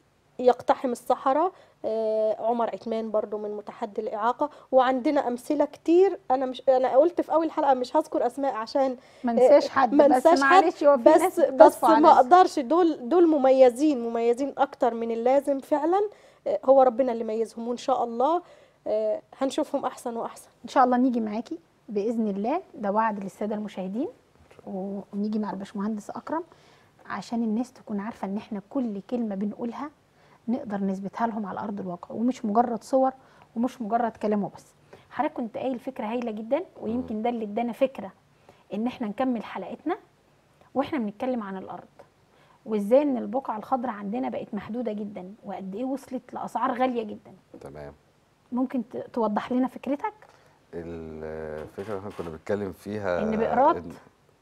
Speaker 3: يقتحم الصحراء آه، عمر عثمان برضو من متحدي الإعاقة وعندنا أمثلة كتير أنا مش أنا قلت في أول حلقة مش هذكر أسماء عشان
Speaker 1: ما ننساش حد
Speaker 3: ما
Speaker 1: بس
Speaker 3: ننساش حد،
Speaker 1: معلش هو في ناس
Speaker 3: بس بس
Speaker 1: بتصفى على
Speaker 3: ما
Speaker 1: ناس.
Speaker 3: اقدرش دول دول مميزين مميزين اكتر من اللازم فعلا آه، هو ربنا اللي ميزهم وان شاء الله آه، هنشوفهم احسن واحسن
Speaker 1: ان شاء الله نيجي معاكي باذن الله ده وعد للساده المشاهدين ونيجي مع الباشمهندس اكرم عشان الناس تكون عارفه ان احنا كل كلمه بنقولها نقدر نثبتها لهم على ارض الواقع ومش مجرد صور ومش مجرد كلام وبس حضرتك كنت قايل فكره هايله جدا ويمكن ده اللي ادانا فكره ان احنا نكمل حلقتنا واحنا بنتكلم عن الارض وازاي ان البقعه الخضراء عندنا بقت محدوده جدا وقد ايه وصلت لاسعار غاليه جدا
Speaker 2: تمام
Speaker 1: ممكن ت- توضح لنا فكرتك
Speaker 2: الفكره اللي احنا كنا بنتكلم فيها
Speaker 1: إن بإيراد
Speaker 2: إن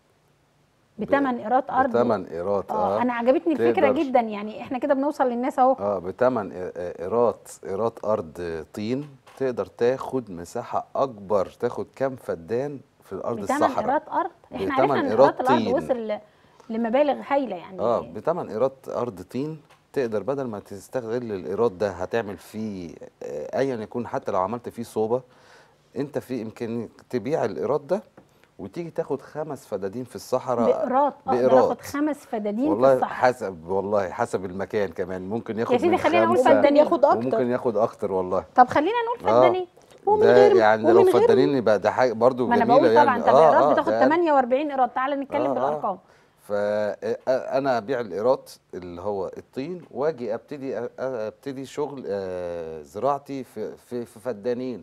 Speaker 1: بتمن ايراد ارض
Speaker 2: بتمن ايراد
Speaker 1: اه انا عجبتني الفكره
Speaker 2: تقدر-
Speaker 1: جدا يعني احنا كده بنوصل للناس اهو
Speaker 2: اه بتمن إي- ايراد ايراد ارض طين تقدر تاخد مساحه اكبر تاخد كام فدان في الارض
Speaker 1: بتمن
Speaker 2: الصحراء
Speaker 1: ايراد ارض احنا
Speaker 2: بتمن
Speaker 1: عرفنا ان
Speaker 2: إيراد
Speaker 1: ايراد الارض
Speaker 2: طين.
Speaker 1: وصل ل- لمبالغ هايله يعني
Speaker 2: اه بتمن ايراد ارض طين تقدر بدل ما تستغل الايراد ده هتعمل فيه آه، ايا يكون حتى لو عملت فيه صوبه انت في امكانية تبيع الايراد ده وتيجي تاخد خمس فدادين في الصحراء
Speaker 1: بايراد اقدر
Speaker 2: بإيراد.
Speaker 1: اخد خمس فدادين في
Speaker 2: والله
Speaker 1: الصحراء
Speaker 2: حسب والله حسب المكان كمان ممكن ياخد
Speaker 1: يا سيدي
Speaker 2: من
Speaker 1: خلينا نقول
Speaker 2: خمسة
Speaker 1: فدانين.
Speaker 3: ياخد اكتر
Speaker 2: وممكن ياخد اكتر والله
Speaker 1: طب خلينا نقول
Speaker 2: آه.
Speaker 1: فدانين
Speaker 3: ومن
Speaker 2: ده
Speaker 3: غير
Speaker 2: يعني
Speaker 3: ومن
Speaker 2: لو
Speaker 3: غير
Speaker 2: فدانين يبقى ده حاجه برضو
Speaker 1: ما انا
Speaker 2: جميله
Speaker 1: بقول
Speaker 2: يعني
Speaker 1: طبعا انت بايراد بتاخد
Speaker 2: ده
Speaker 1: 48 ايراد تعالى نتكلم
Speaker 2: آه، آه.
Speaker 1: بالارقام
Speaker 2: فانا ابيع الايراد اللي هو الطين واجي ابتدي أ- ابتدي شغل آه، زراعتي في في في فدانين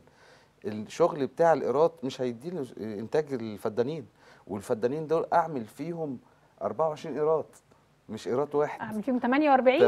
Speaker 2: الشغل بتاع الايراد مش هيدي له انتاج الفدانين والفدانين دول اعمل فيهم 24 ايراد مش ايراد واحد
Speaker 1: اعمل فيهم 48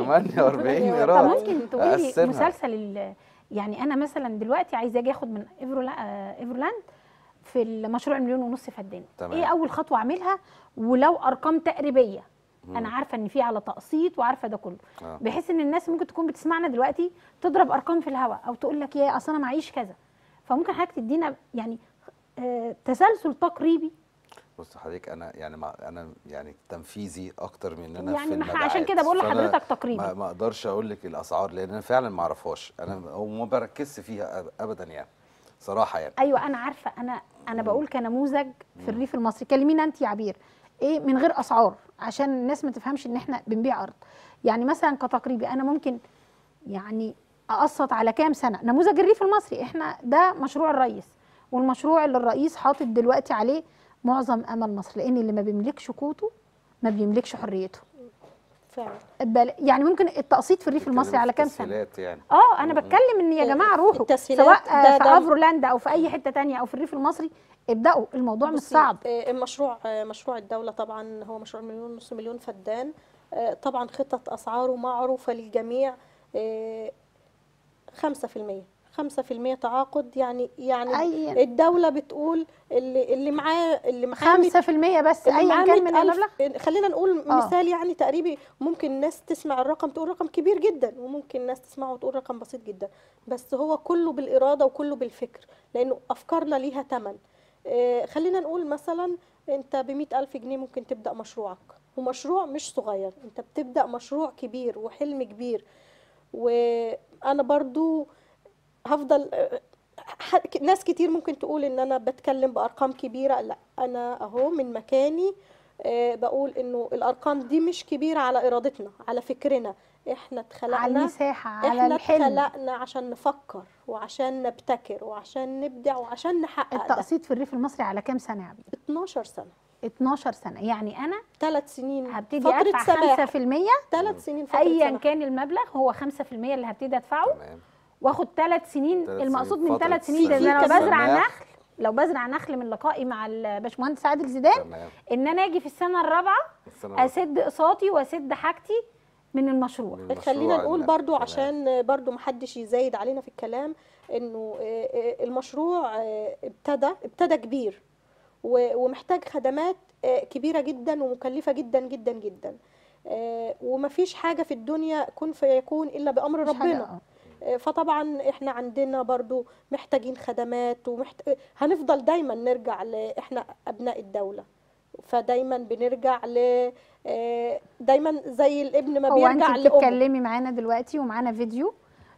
Speaker 2: 48
Speaker 1: طب
Speaker 2: ايراد
Speaker 1: ممكن تقولي
Speaker 2: أقسمها.
Speaker 1: مسلسل ال- يعني انا مثلا دلوقتي عايزه اجي اخد من إيفرولا- آه، ايفرلاند في المشروع المليون ونص فدان
Speaker 2: تمام.
Speaker 1: ايه اول خطوه اعملها ولو ارقام تقريبيه انا عارفه ان في على تقسيط وعارفه ده كله
Speaker 2: آه.
Speaker 1: بحيث ان الناس ممكن تكون بتسمعنا دلوقتي تضرب ارقام في الهواء او تقول لك يا اصل انا معيش كذا فممكن حضرتك تدينا يعني آه، تسلسل تقريبي
Speaker 2: بص حضرتك انا يعني ما انا يعني تنفيذي اكتر من ان انا
Speaker 1: يعني
Speaker 2: في
Speaker 1: ما إحنا عشان
Speaker 2: المبيعات.
Speaker 1: كده بقول
Speaker 2: فأنا
Speaker 1: لحضرتك تقريبي.
Speaker 2: ما, ما اقدرش اقول لك الاسعار لان انا فعلا ما اعرفهاش انا وما بركزش فيها أب- ابدا يعني صراحه يعني
Speaker 1: ايوه انا عارفه انا انا بقول كنموذج في الريف المصري كلمينا انت يا عبير ايه من غير اسعار عشان الناس ما تفهمش ان احنا بنبيع ارض يعني مثلا كتقريبي انا ممكن يعني اقسط على كام سنه نموذج الريف المصري احنا ده مشروع الرئيس والمشروع اللي الرئيس حاطط دلوقتي عليه معظم امل مصر لان اللي ما بيملكش قوته ما بيملكش حريته
Speaker 3: فعلا
Speaker 1: بل- يعني ممكن التقسيط في الريف المصري على كام سنه
Speaker 2: تسهيلات يعني
Speaker 1: اه انا بتكلم ان يا جماعه روحوا
Speaker 3: التسهيلات
Speaker 1: سواء
Speaker 3: ده-
Speaker 1: في
Speaker 3: ده-
Speaker 1: افرولاندا او في اي حته تانية او في الريف المصري ابداوا الموضوع مش
Speaker 3: بصي،
Speaker 1: صعب
Speaker 3: آه، المشروع آه، مشروع الدولة طبعا هو مشروع مليون نص مليون فدان آه، طبعا خطط أسعاره معروفة للجميع آه، خمسة في المية خمسة في المية تعاقد يعني يعني
Speaker 1: أي-
Speaker 3: الدولة بتقول اللي اللي معاه اللي معاه مية-
Speaker 1: 5% بس
Speaker 3: اللي
Speaker 1: ايا
Speaker 3: معاه
Speaker 1: كان من
Speaker 3: 100,000
Speaker 1: المبلغ
Speaker 3: خلينا نقول
Speaker 1: آه.
Speaker 3: مثال يعني تقريبي ممكن الناس تسمع الرقم تقول رقم كبير جدا وممكن الناس تسمعه وتقول رقم بسيط جدا بس هو كله بالإرادة وكله بالفكر لأنه أفكارنا ليها تمن آه، خلينا نقول مثلا أنت بمئة ألف جنيه ممكن تبدأ مشروعك ومشروع مش صغير أنت بتبدأ مشروع كبير وحلم كبير وأنا برضو هفضل ح- ناس كتير ممكن تقول ان انا بتكلم بارقام كبيره لا انا اهو من مكاني آه، بقول انه الارقام دي مش كبيره على ارادتنا على فكرنا احنا
Speaker 1: على
Speaker 3: اتخلقنا
Speaker 1: المساحه على
Speaker 3: احنا
Speaker 1: الحلم
Speaker 3: اتخلقنا عشان نفكر وعشان نبتكر وعشان نبدع وعشان نحقق ده
Speaker 1: التقسيط في الريف المصري على كام سنه يا عبير
Speaker 3: 12 سنه
Speaker 1: 12 سنه يعني انا
Speaker 3: ثلاث سنين
Speaker 1: هبتدي
Speaker 3: فتره
Speaker 1: ادفع
Speaker 3: سماح
Speaker 1: 5%
Speaker 3: ثلاث سنين فتره
Speaker 1: ايا
Speaker 3: سماح.
Speaker 1: كان المبلغ هو 5% اللي هبتدي ادفعه
Speaker 2: تمام
Speaker 1: واخد ثلاث سنين
Speaker 2: تلات
Speaker 1: المقصود
Speaker 2: سنين
Speaker 1: من
Speaker 2: فترة
Speaker 1: ثلاث سنين ده
Speaker 3: سماح.
Speaker 1: انا لو بزرع
Speaker 2: سماح.
Speaker 1: نخل لو بزرع نخل من لقائي مع الباشمهندس عادل زيدان
Speaker 2: تمام
Speaker 1: ان انا اجي في السنه الرابعه
Speaker 2: السنة
Speaker 1: اسد اقساطي واسد حاجتي من المشروع
Speaker 2: من
Speaker 3: خلينا
Speaker 2: المشروع
Speaker 3: نقول
Speaker 2: ال-
Speaker 3: برضو
Speaker 2: تمام.
Speaker 3: عشان برضو محدش يزايد علينا في الكلام انه آه، آه، المشروع آه، ابتدى ابتدى كبير و- ومحتاج خدمات آه، كبيرة جدا ومكلفة جدا جدا جدا آه، ومفيش حاجة في الدنيا كن فيكون إلا بأمر
Speaker 1: مش حاجة-
Speaker 3: ربنا
Speaker 1: آه.
Speaker 3: آه، فطبعا احنا عندنا برضو محتاجين خدمات ومحت... هنفضل دايما نرجع ل... احنا ابناء الدولة فدايما بنرجع ل آه، دايما زي الابن ما
Speaker 1: هو انت
Speaker 3: بيرجع لامه
Speaker 1: بتتكلمي معانا دلوقتي ومعانا فيديو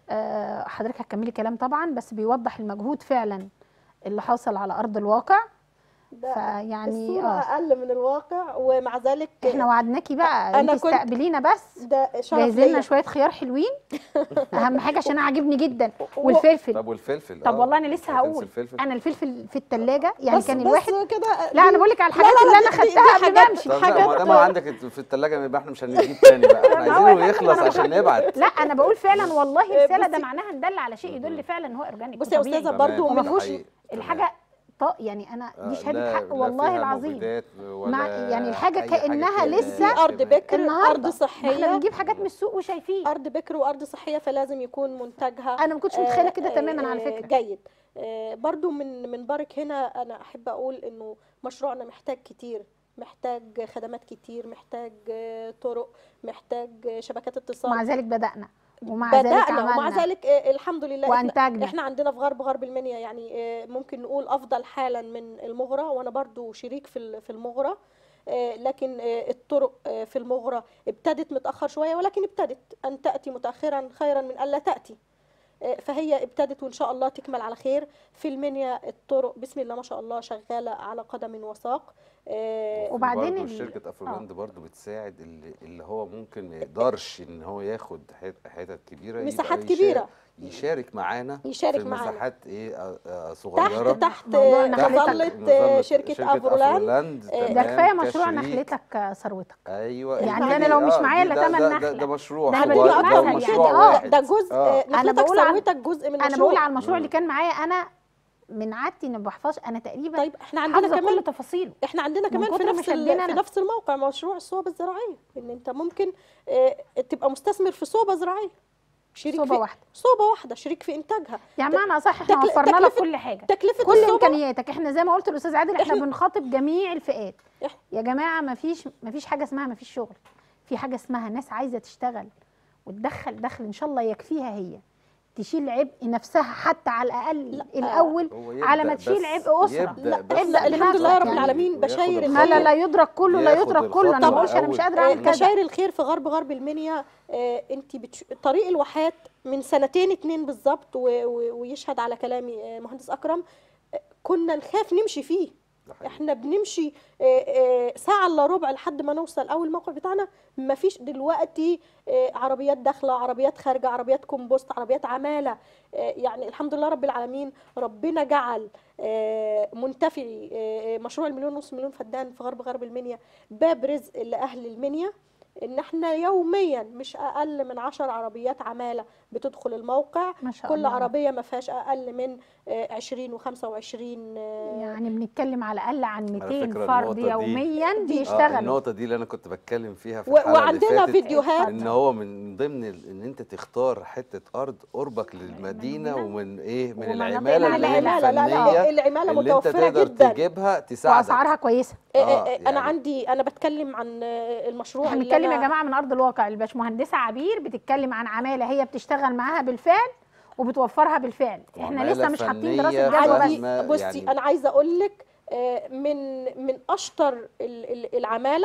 Speaker 1: آه، حضرتك هتكملي كلام طبعا بس بيوضح المجهود فعلا اللي حاصل على ارض الواقع
Speaker 3: ده
Speaker 1: فيعني
Speaker 3: الصورة
Speaker 1: اه
Speaker 3: اقل من الواقع ومع ذلك
Speaker 1: احنا وعدناكي بقى
Speaker 3: أنا
Speaker 1: انت
Speaker 3: كنت-
Speaker 1: استقبلينا بس
Speaker 3: ده شرف
Speaker 1: جايزين لنا
Speaker 3: ليا
Speaker 1: شويه خيار حلوين اهم حاجه عشان انا عاجبني جدا
Speaker 3: و-
Speaker 1: والفلفل
Speaker 2: طب والفلفل
Speaker 1: طب
Speaker 2: آه،
Speaker 1: والله انا
Speaker 2: مش
Speaker 1: لسه
Speaker 2: هتنسي
Speaker 1: هقول
Speaker 2: الفلفل
Speaker 1: انا الفلفل في الثلاجه يعني
Speaker 3: بس
Speaker 1: كان
Speaker 3: بس
Speaker 1: الواحد
Speaker 3: كده
Speaker 1: لا انا بقول لك على الحاجات
Speaker 3: لا،
Speaker 1: اللي انا
Speaker 3: دي- دي-
Speaker 1: خدتها
Speaker 3: دي
Speaker 1: قبل ما
Speaker 3: حاجات-
Speaker 1: امشي
Speaker 2: طب لا
Speaker 3: حاجات-
Speaker 2: ما دام عندك في الثلاجه يبقى احنا مش هنجيب تاني بقى احنا
Speaker 1: ما هو
Speaker 2: عايزينه
Speaker 1: ده
Speaker 2: يخلص
Speaker 1: اللي
Speaker 2: عشان نبعت
Speaker 1: لا انا بقول فعلا والله رساله ده
Speaker 3: بصي-
Speaker 1: معناها ندل على شيء يدل فعلا ان هو اورجانيك
Speaker 3: بصي يا
Speaker 1: وطبيعي.
Speaker 3: أستاذة
Speaker 2: تمام،
Speaker 3: برضو
Speaker 2: ده
Speaker 1: وما فيهوش
Speaker 2: حقيقي.
Speaker 1: الحاجه طاق يعني انا
Speaker 2: آه،
Speaker 1: دي شهاده
Speaker 2: لا-
Speaker 1: حق
Speaker 2: لا
Speaker 1: والله
Speaker 2: فيها
Speaker 1: العظيم
Speaker 2: مبيدات ولا
Speaker 1: مع- يعني الحاجة
Speaker 2: أي
Speaker 1: كأنها
Speaker 2: كده
Speaker 1: لسه
Speaker 3: دي ارض
Speaker 2: تمام.
Speaker 3: بكر
Speaker 1: النهارده
Speaker 3: ارض
Speaker 1: ما احنا
Speaker 3: صحيه
Speaker 1: بنجيب حاجات من السوق وشايفين
Speaker 3: ارض بكر وارض صحيه فلازم يكون منتجها
Speaker 1: انا ما كنتش متخيله كده
Speaker 3: آه،
Speaker 1: تماما على
Speaker 3: آه،
Speaker 1: فكره
Speaker 3: جيد آه، برضو من من بارك هنا انا احب اقول انه مشروعنا محتاج كتير محتاج خدمات كتير محتاج آه، طرق محتاج آه، شبكات اتصال
Speaker 1: ومع ذلك بدانا ومع ذلك
Speaker 3: بدأنا ومع
Speaker 1: عملنا
Speaker 3: ذلك آه، الحمد لله احنا,
Speaker 1: وانتجنا
Speaker 3: احنا عندنا في غرب غرب المنيا يعني آه، ممكن نقول افضل حالا من المغرى وانا برضو شريك في ال- في المغرى آه، لكن آه، الطرق آه، في المغرى ابتدت متاخر شويه ولكن ابتدت ان تاتي متاخرا خيرا من الا تاتي آه، فهي ابتدت وان شاء الله تكمل على خير في المنيا الطرق بسم الله ما شاء الله شغاله على قدم وساق آه،
Speaker 1: وبعدين
Speaker 2: برضه
Speaker 1: ال-
Speaker 2: شركه
Speaker 1: آه.
Speaker 2: افرولاند برضه بتساعد اللي, اللي هو ممكن ما يقدرش ان هو ياخد حت- حتت كبيره يبقى
Speaker 3: مساحات
Speaker 2: يشارك-
Speaker 3: كبيرة.
Speaker 2: يشارك معانا
Speaker 3: يشارك
Speaker 2: في
Speaker 3: معانا.
Speaker 2: مساحات ايه آه، آه، صغيره
Speaker 3: تحت تحت
Speaker 1: موضوع
Speaker 3: آه،
Speaker 1: نخلتك.
Speaker 3: مظله
Speaker 2: مظلة
Speaker 3: آه، شركه افرولاند
Speaker 1: ده
Speaker 2: تمام،
Speaker 1: كفايه مشروع
Speaker 2: كشريك.
Speaker 1: نخلتك آه، ثروتك
Speaker 2: ايوه
Speaker 1: يعني
Speaker 2: دي-
Speaker 1: أنا لو مش
Speaker 2: آه،
Speaker 1: معايا
Speaker 2: دي-
Speaker 1: إلا
Speaker 2: ده-
Speaker 1: تمن
Speaker 2: ده-
Speaker 1: نخلة.
Speaker 2: ده, ده مشروع
Speaker 1: ده
Speaker 2: هو
Speaker 1: أنا
Speaker 3: بدي
Speaker 1: بديك
Speaker 2: ده
Speaker 1: مثل
Speaker 2: مشروع
Speaker 1: يعني. آه،
Speaker 2: واحد
Speaker 3: ده جزء
Speaker 2: آه.
Speaker 3: آه،
Speaker 1: أنا
Speaker 3: نخلتك
Speaker 1: بقول على-
Speaker 3: ثروتك جزء من
Speaker 1: انا
Speaker 3: المشروع
Speaker 1: بقول على المشروع اللي
Speaker 2: مم.
Speaker 1: كان معايا انا من عادتي اني ما بحفظش انا تقريبا
Speaker 3: طيب احنا عندنا
Speaker 1: حافظه
Speaker 3: كمان
Speaker 1: كل تفاصيله
Speaker 3: احنا عندنا
Speaker 1: من
Speaker 3: كمان في
Speaker 1: كتر ما
Speaker 3: نفس ال-
Speaker 1: شدنا
Speaker 3: في
Speaker 1: أنا.
Speaker 3: نفس الموقع مشروع الصوبة الزراعية ان انت ممكن اه تبقى مستثمر في صوبة زراعية شريك
Speaker 1: صوبه
Speaker 3: في
Speaker 1: واحده
Speaker 3: صوبة واحدة شريك في انتاجها
Speaker 1: يعني معنى اصح احنا
Speaker 3: تكل-
Speaker 1: وفرنا لك
Speaker 3: تكلفة-
Speaker 1: كل حاجه
Speaker 3: تكلفة
Speaker 1: كل
Speaker 3: الصوبة
Speaker 1: امكانياتك احنا زي ما قلت الاستاذ عادل احنا
Speaker 3: إحنا-
Speaker 1: بنخاطب جميع الفئات
Speaker 3: إح-
Speaker 1: يا جماعه ما فيش ما فيش حاجه اسمها ما فيش شغل في حاجه اسمها ناس عايزه تشتغل وتدخل دخل ان شاء الله يكفيها هي تشيل عبء نفسها حتى على الاقل
Speaker 3: لا.
Speaker 1: الاول
Speaker 2: هو يبدأ
Speaker 1: على ما تشيل
Speaker 2: بس-
Speaker 1: عبء اسره
Speaker 2: يبدأ
Speaker 3: لا،
Speaker 2: بس
Speaker 3: ابدأ الحمد لله رب
Speaker 1: يعني
Speaker 3: العالمين
Speaker 2: وياخد
Speaker 3: بشاير
Speaker 2: الخطوة.
Speaker 1: ما لا لا يدرك كله لا
Speaker 2: ياخد
Speaker 1: يترك كله انا ما
Speaker 2: الخطوة
Speaker 1: بقولش انا مش
Speaker 2: الأول.
Speaker 1: قادره اعمل كذا
Speaker 3: بشاير الخير في غرب غرب المنيا اه انت بتش... طريق الواحات من سنتين اتنين بالظبط و... و... ويشهد على كلامي آه، مهندس اكرم آه، كنا نخاف نمشي فيه
Speaker 2: ده حقيقي.
Speaker 3: احنا بنمشي آه، آه، ساعة الا ربع لحد ما نوصل اول موقع بتاعنا مفيش دلوقتي آه، عربيات داخلة عربيات خارجة عربيات كومبوست عربيات عمالة آه، يعني الحمد لله رب العالمين ربنا جعل آه، منتفعي آه، مشروع المليون نص مليون فدان في غرب غرب المنيا باب رزق لأهل المنيا ان احنا يوميا مش اقل من عشر عربيات عمالة بتدخل الموقع
Speaker 1: ما شاء
Speaker 3: كل
Speaker 1: الله
Speaker 3: عربية ما فيهاش اقل من آه، 20 و25
Speaker 1: يعني بنتكلم على الاقل عن 200
Speaker 2: فكرة
Speaker 1: فرد
Speaker 2: النقطة دي-
Speaker 1: يوميا
Speaker 3: دي-
Speaker 2: آه
Speaker 1: بيشتغلوا
Speaker 2: النقطة دي اللي أنا كنت بتكلم فيها في
Speaker 3: و-
Speaker 2: الحلقة اللي
Speaker 3: وعندنا
Speaker 2: فاتت
Speaker 3: فيديوهات
Speaker 2: ان هو من ضمن ال- ان انت تختار حته ارض قربك للمدينه ومن ايه من
Speaker 1: ومناطق
Speaker 2: العماله
Speaker 1: لا،
Speaker 2: اللي
Speaker 1: لا،
Speaker 2: هي
Speaker 1: لا،
Speaker 3: لا لا لا
Speaker 2: الفنيه
Speaker 3: العمالة
Speaker 2: اللي انت
Speaker 3: متوفرة
Speaker 2: تقدر
Speaker 3: جدا
Speaker 2: تجيبها تساعدك
Speaker 1: واسعارها كويسه
Speaker 3: آه،
Speaker 2: آه،
Speaker 3: آه،
Speaker 2: يعني-
Speaker 3: انا عندي انا بتكلم عن آه، المشروع
Speaker 1: احنا
Speaker 3: اللي
Speaker 1: بنتكلم يا
Speaker 3: أنا-
Speaker 1: جماعه من ارض الواقع الباشمهندسه عبير بتتكلم عن عماله هي بتشتغل معاها بالفعل وبتوفرها بالفعل احنا
Speaker 2: وعمالة
Speaker 1: لسه مش حاطين
Speaker 2: فنية
Speaker 1: دراسه
Speaker 2: فاهمة
Speaker 1: جدوى بس
Speaker 3: عندي بصي
Speaker 2: يعني-
Speaker 3: انا عايزه اقول لك آه، من من اشطر ال- ال- العماله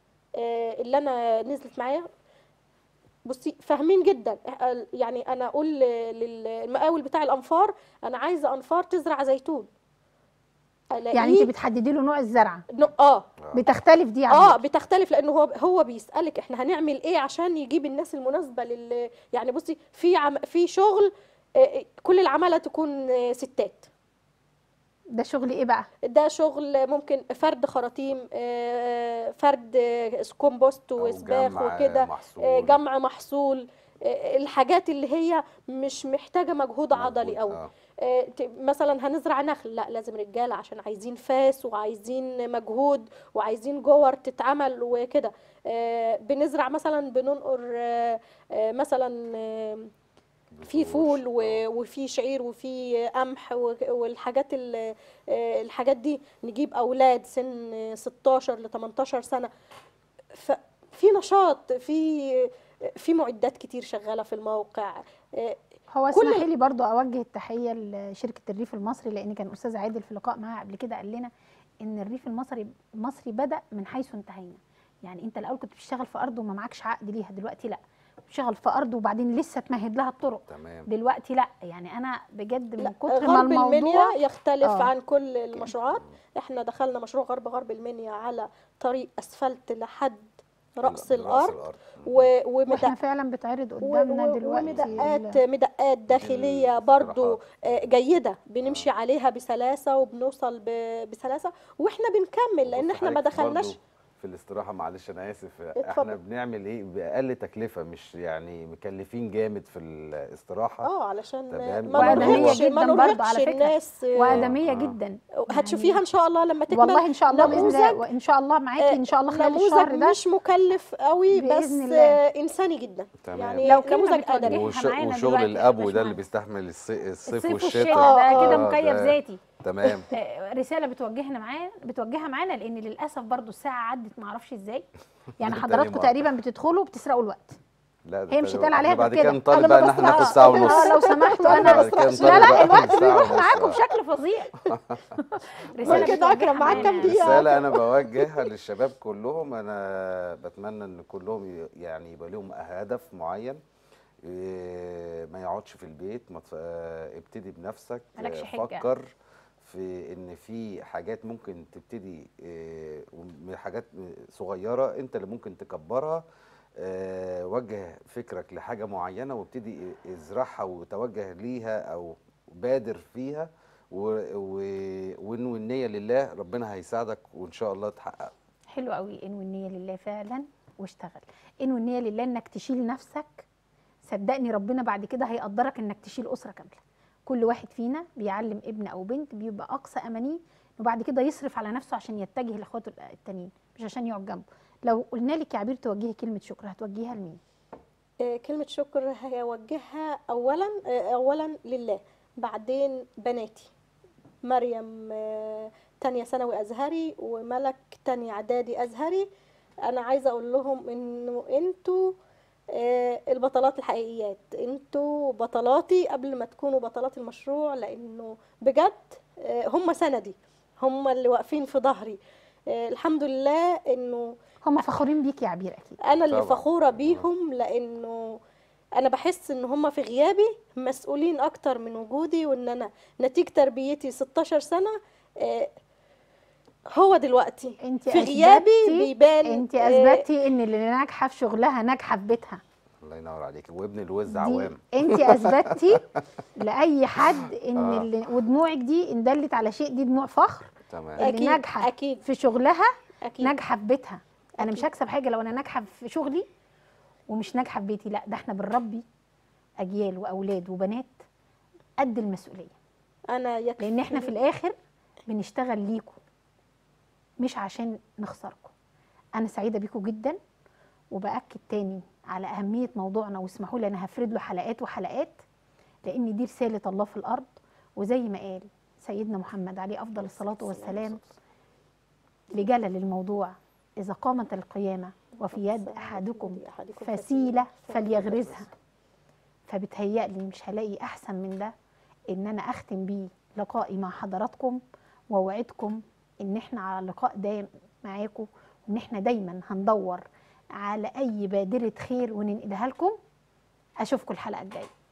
Speaker 3: آه، اللي انا نزلت معايا بصي فاهمين جدا آه، يعني انا اقول للمقاول بتاع الانفار انا عايزه انفار تزرع زيتون
Speaker 1: يعني انت
Speaker 3: ألاقيه-
Speaker 1: بتحددي له نوع الزرعه
Speaker 3: نو- اه
Speaker 1: بتختلف دي عن
Speaker 3: اه
Speaker 1: دي.
Speaker 3: بتختلف لانه هو هو بيسالك احنا هنعمل ايه عشان يجيب الناس المناسبه لل يعني بصي في عم في شغل آه، كل العماله تكون آه، ستات
Speaker 1: ده شغل ايه بقى
Speaker 3: ده شغل ممكن فرد خراطيم آه، فرد آه، كومبوست
Speaker 2: أو
Speaker 3: وسباخ
Speaker 2: جمع
Speaker 3: وكده
Speaker 2: محصول.
Speaker 3: آه، جمع محصول آه، الحاجات اللي هي مش محتاجه مجهود عضلي
Speaker 2: مظبوط،
Speaker 3: قوي
Speaker 2: آه.
Speaker 3: آه، ت- مثلا هنزرع نخل لا لازم رجاله عشان عايزين فاس وعايزين مجهود وعايزين جور تتعمل وكده آه، بنزرع مثلا بننقر آه، آه، مثلا آه، في فول و- وفي شعير وفي قمح و- والحاجات ال- آه، الحاجات دي نجيب اولاد سن 16 ل 18 سنه ففي نشاط في في معدات كتير شغاله في الموقع آه،
Speaker 1: هو
Speaker 3: كل
Speaker 1: اسمحي
Speaker 3: ال-
Speaker 1: لي برضو اوجه التحيه لشركه الريف المصري لان كان استاذ عادل في لقاء معاها قبل كده قال لنا ان الريف المصري المصري بدا من حيث انتهينا يعني انت الاول كنت بتشتغل في ارض وما معكش عقد ليها دلوقتي لا بتشتغل في ارض وبعدين لسه تمهد لها الطرق
Speaker 2: تمام
Speaker 1: دلوقتي لا يعني انا بجد من
Speaker 3: لا،
Speaker 1: كتر ما
Speaker 3: غرب المنيا
Speaker 1: الموضوع
Speaker 3: يختلف
Speaker 1: آه.
Speaker 3: عن كل المشروعات احنا دخلنا مشروع غرب غرب المنيا على طريق اسفلت لحد رأس الارض و-
Speaker 1: واحنا
Speaker 3: ومدق
Speaker 1: فعلا بتعرض
Speaker 3: و-
Speaker 1: قدامنا
Speaker 3: و-
Speaker 1: دلوقتي
Speaker 3: ومدقات
Speaker 1: ال-
Speaker 3: مدقات داخليه برضو
Speaker 2: الاستراحات.
Speaker 3: آه، جيده بنمشي عليها بسلاسه وبنوصل ب- بسلاسه واحنا بنكمل لان
Speaker 2: بص
Speaker 3: احنا ما
Speaker 2: حضرتك
Speaker 3: دخلناش
Speaker 2: برضو في الاستراحه معلش انا اسف
Speaker 3: اتفضل.
Speaker 2: احنا بنعمل ايه باقل تكلفه مش يعني مكلفين جامد في الاستراحه
Speaker 3: اه علشان
Speaker 2: تمام.
Speaker 3: ما
Speaker 1: وآدمية
Speaker 3: نرهقش ما
Speaker 1: جداً برضو
Speaker 3: نرهقش
Speaker 1: على فكرة.
Speaker 3: الناس آه،
Speaker 1: وادميه
Speaker 2: آه.
Speaker 1: جدا
Speaker 3: هتشوفيها ان شاء الله لما تكمل
Speaker 1: والله ان شاء الله باذن الله
Speaker 3: نموذج
Speaker 1: وان شاء الله معاكي ان شاء الله خلال
Speaker 3: نموذج
Speaker 1: الشهر ده
Speaker 3: مش مكلف قوي بس
Speaker 1: بإذن الله.
Speaker 3: آه، انساني جدا
Speaker 2: تمام.
Speaker 3: يعني
Speaker 1: لو كلمة
Speaker 3: نموذج
Speaker 1: بتوجهها
Speaker 3: ادبي
Speaker 2: وش...
Speaker 1: معانا
Speaker 2: وشغل
Speaker 1: دلوقتي يا
Speaker 2: الابو ده اللي
Speaker 1: باشمهندس.
Speaker 2: بيستحمل الص- الصيف
Speaker 1: الصيف
Speaker 2: والشتاء
Speaker 1: والشتاء ده
Speaker 3: آه،
Speaker 1: كده
Speaker 2: آه،
Speaker 1: مكيف
Speaker 2: ده-
Speaker 1: ذاتي
Speaker 2: تمام
Speaker 1: آه، رساله بتوجهنا معاه بتوجهها معانا لان للاسف برضو الساعه عدت ما اعرفش ازاي يعني
Speaker 2: تاني
Speaker 1: حضراتكم
Speaker 2: مرة.
Speaker 1: تقريبا بتدخلوا بتسرقوا الوقت
Speaker 2: لا ده
Speaker 1: هي مش
Speaker 2: تاني
Speaker 1: هيتقال
Speaker 2: مرة.
Speaker 1: عليها
Speaker 2: بعد
Speaker 1: غير
Speaker 2: كده
Speaker 1: كده.
Speaker 2: نطالب
Speaker 3: أنا
Speaker 2: بقى
Speaker 3: ما
Speaker 2: ان احنا ناخد
Speaker 3: بسرقش.
Speaker 2: ساعه ونص
Speaker 1: اه لو سمحتوا انا
Speaker 2: بعد كده
Speaker 1: لا
Speaker 2: نطالب
Speaker 1: لا
Speaker 2: بقى
Speaker 1: الوقت
Speaker 2: بساعة
Speaker 1: بيروح
Speaker 2: ونص.
Speaker 1: معاكم
Speaker 2: آه.
Speaker 1: بشكل فظيع
Speaker 3: ممكن
Speaker 1: بتوجهها
Speaker 3: أكرم معاك كام
Speaker 1: معانا.
Speaker 3: دقيقة؟
Speaker 2: رسالة أنا بوجهها للشباب كلهم أنا بتمنى إن كلهم ي- يعني يبقى لهم هدف معين إيه، ما يقعدش في البيت ما تف- آه، ابتدي بنفسك
Speaker 1: مالكش
Speaker 2: آه،
Speaker 1: حجة.
Speaker 2: فكر في إن في حاجات ممكن تبتدي إيه، وم- حاجات صغيرة أنت اللي ممكن تكبرها آه، وجه فكرك لحاجة معينة وابتدي ازرعها وتوجه ليها أو بادر فيها و- و- وانوي النية لله ربنا هيساعدك وان شاء الله تحقق
Speaker 1: حلو قوي انوي النيه لله فعلا واشتغل انوي النيه لله انك تشيل نفسك صدقني ربنا بعد كده هيقدرك انك تشيل اسره كامله كل واحد فينا بيعلم ابن او بنت بيبقى اقصى امانيه وبعد كده يصرف على نفسه عشان يتجه لاخواته التانيين مش عشان يقعد جنبه لو قلنا لك يا عبير توجهي كلمه شكر هتوجهيها لمين
Speaker 3: آه، كلمة شكر هوجهها أولا آه، أولا لله بعدين بناتي مريم آه، تانية ثانوي أزهري وملك تانية إعدادي أزهري أنا عايزة أقول لهم إنه أنتوا آه، البطلات الحقيقيات أنتوا بطلاتي قبل ما تكونوا بطلات المشروع لأنه بجد آه، هم سندي هم اللي واقفين في ظهري آه، الحمد لله إنه
Speaker 1: هم فخورين بيك يا عبير اكيد
Speaker 3: انا اللي
Speaker 2: طبعاً.
Speaker 3: فخوره بيهم لانه انا بحس ان هم في غيابي مسؤولين اكتر من وجودي وان انا نتيجه تربيتي 16 سنه آه، هو دلوقتي
Speaker 1: انت
Speaker 3: في غيابي بيبان
Speaker 1: انت
Speaker 3: آه،
Speaker 1: اثبتي ان اللي ناجحه في شغلها ناجحه في بيتها
Speaker 2: الله ينور عليك وابن الوز
Speaker 1: دي
Speaker 2: عوام
Speaker 1: انت اثبتي لاي حد ان
Speaker 2: آه.
Speaker 1: اللي ودموعك دي ان دلت على شيء دي دموع فخر
Speaker 2: تمام
Speaker 1: اللي
Speaker 3: أكيد،
Speaker 1: ناجحه
Speaker 3: أكيد.
Speaker 1: في شغلها
Speaker 3: اكيد
Speaker 1: ناجحه في بيتها انا مش
Speaker 3: أكيد.
Speaker 1: هكسب حاجه لو انا ناجحه في شغلي ومش ناجحه في بيتي لا ده احنا بنربي اجيال واولاد وبنات قد المسؤوليه
Speaker 3: انا يكفي
Speaker 1: لان احنا في الاخر بنشتغل ليكم مش عشان نخسركم انا سعيده بيكم جدا وباكد تاني على اهميه موضوعنا واسمحوا لي انا هفرد له حلقات وحلقات لان دي رساله الله في الارض وزي ما قال سيدنا محمد عليه افضل الصلاه والسلام لجلل الموضوع اذا قامت القيامه وفي يد احدكم فسيله فليغرزها فبتهيألي مش هلاقي احسن من ده ان انا اختم بيه لقائي مع حضراتكم واوعدكم ان احنا على لقاء دايم معاكم وان احنا دايما هندور على اي بادره خير وننقلها لكم اشوفكم الحلقه الجايه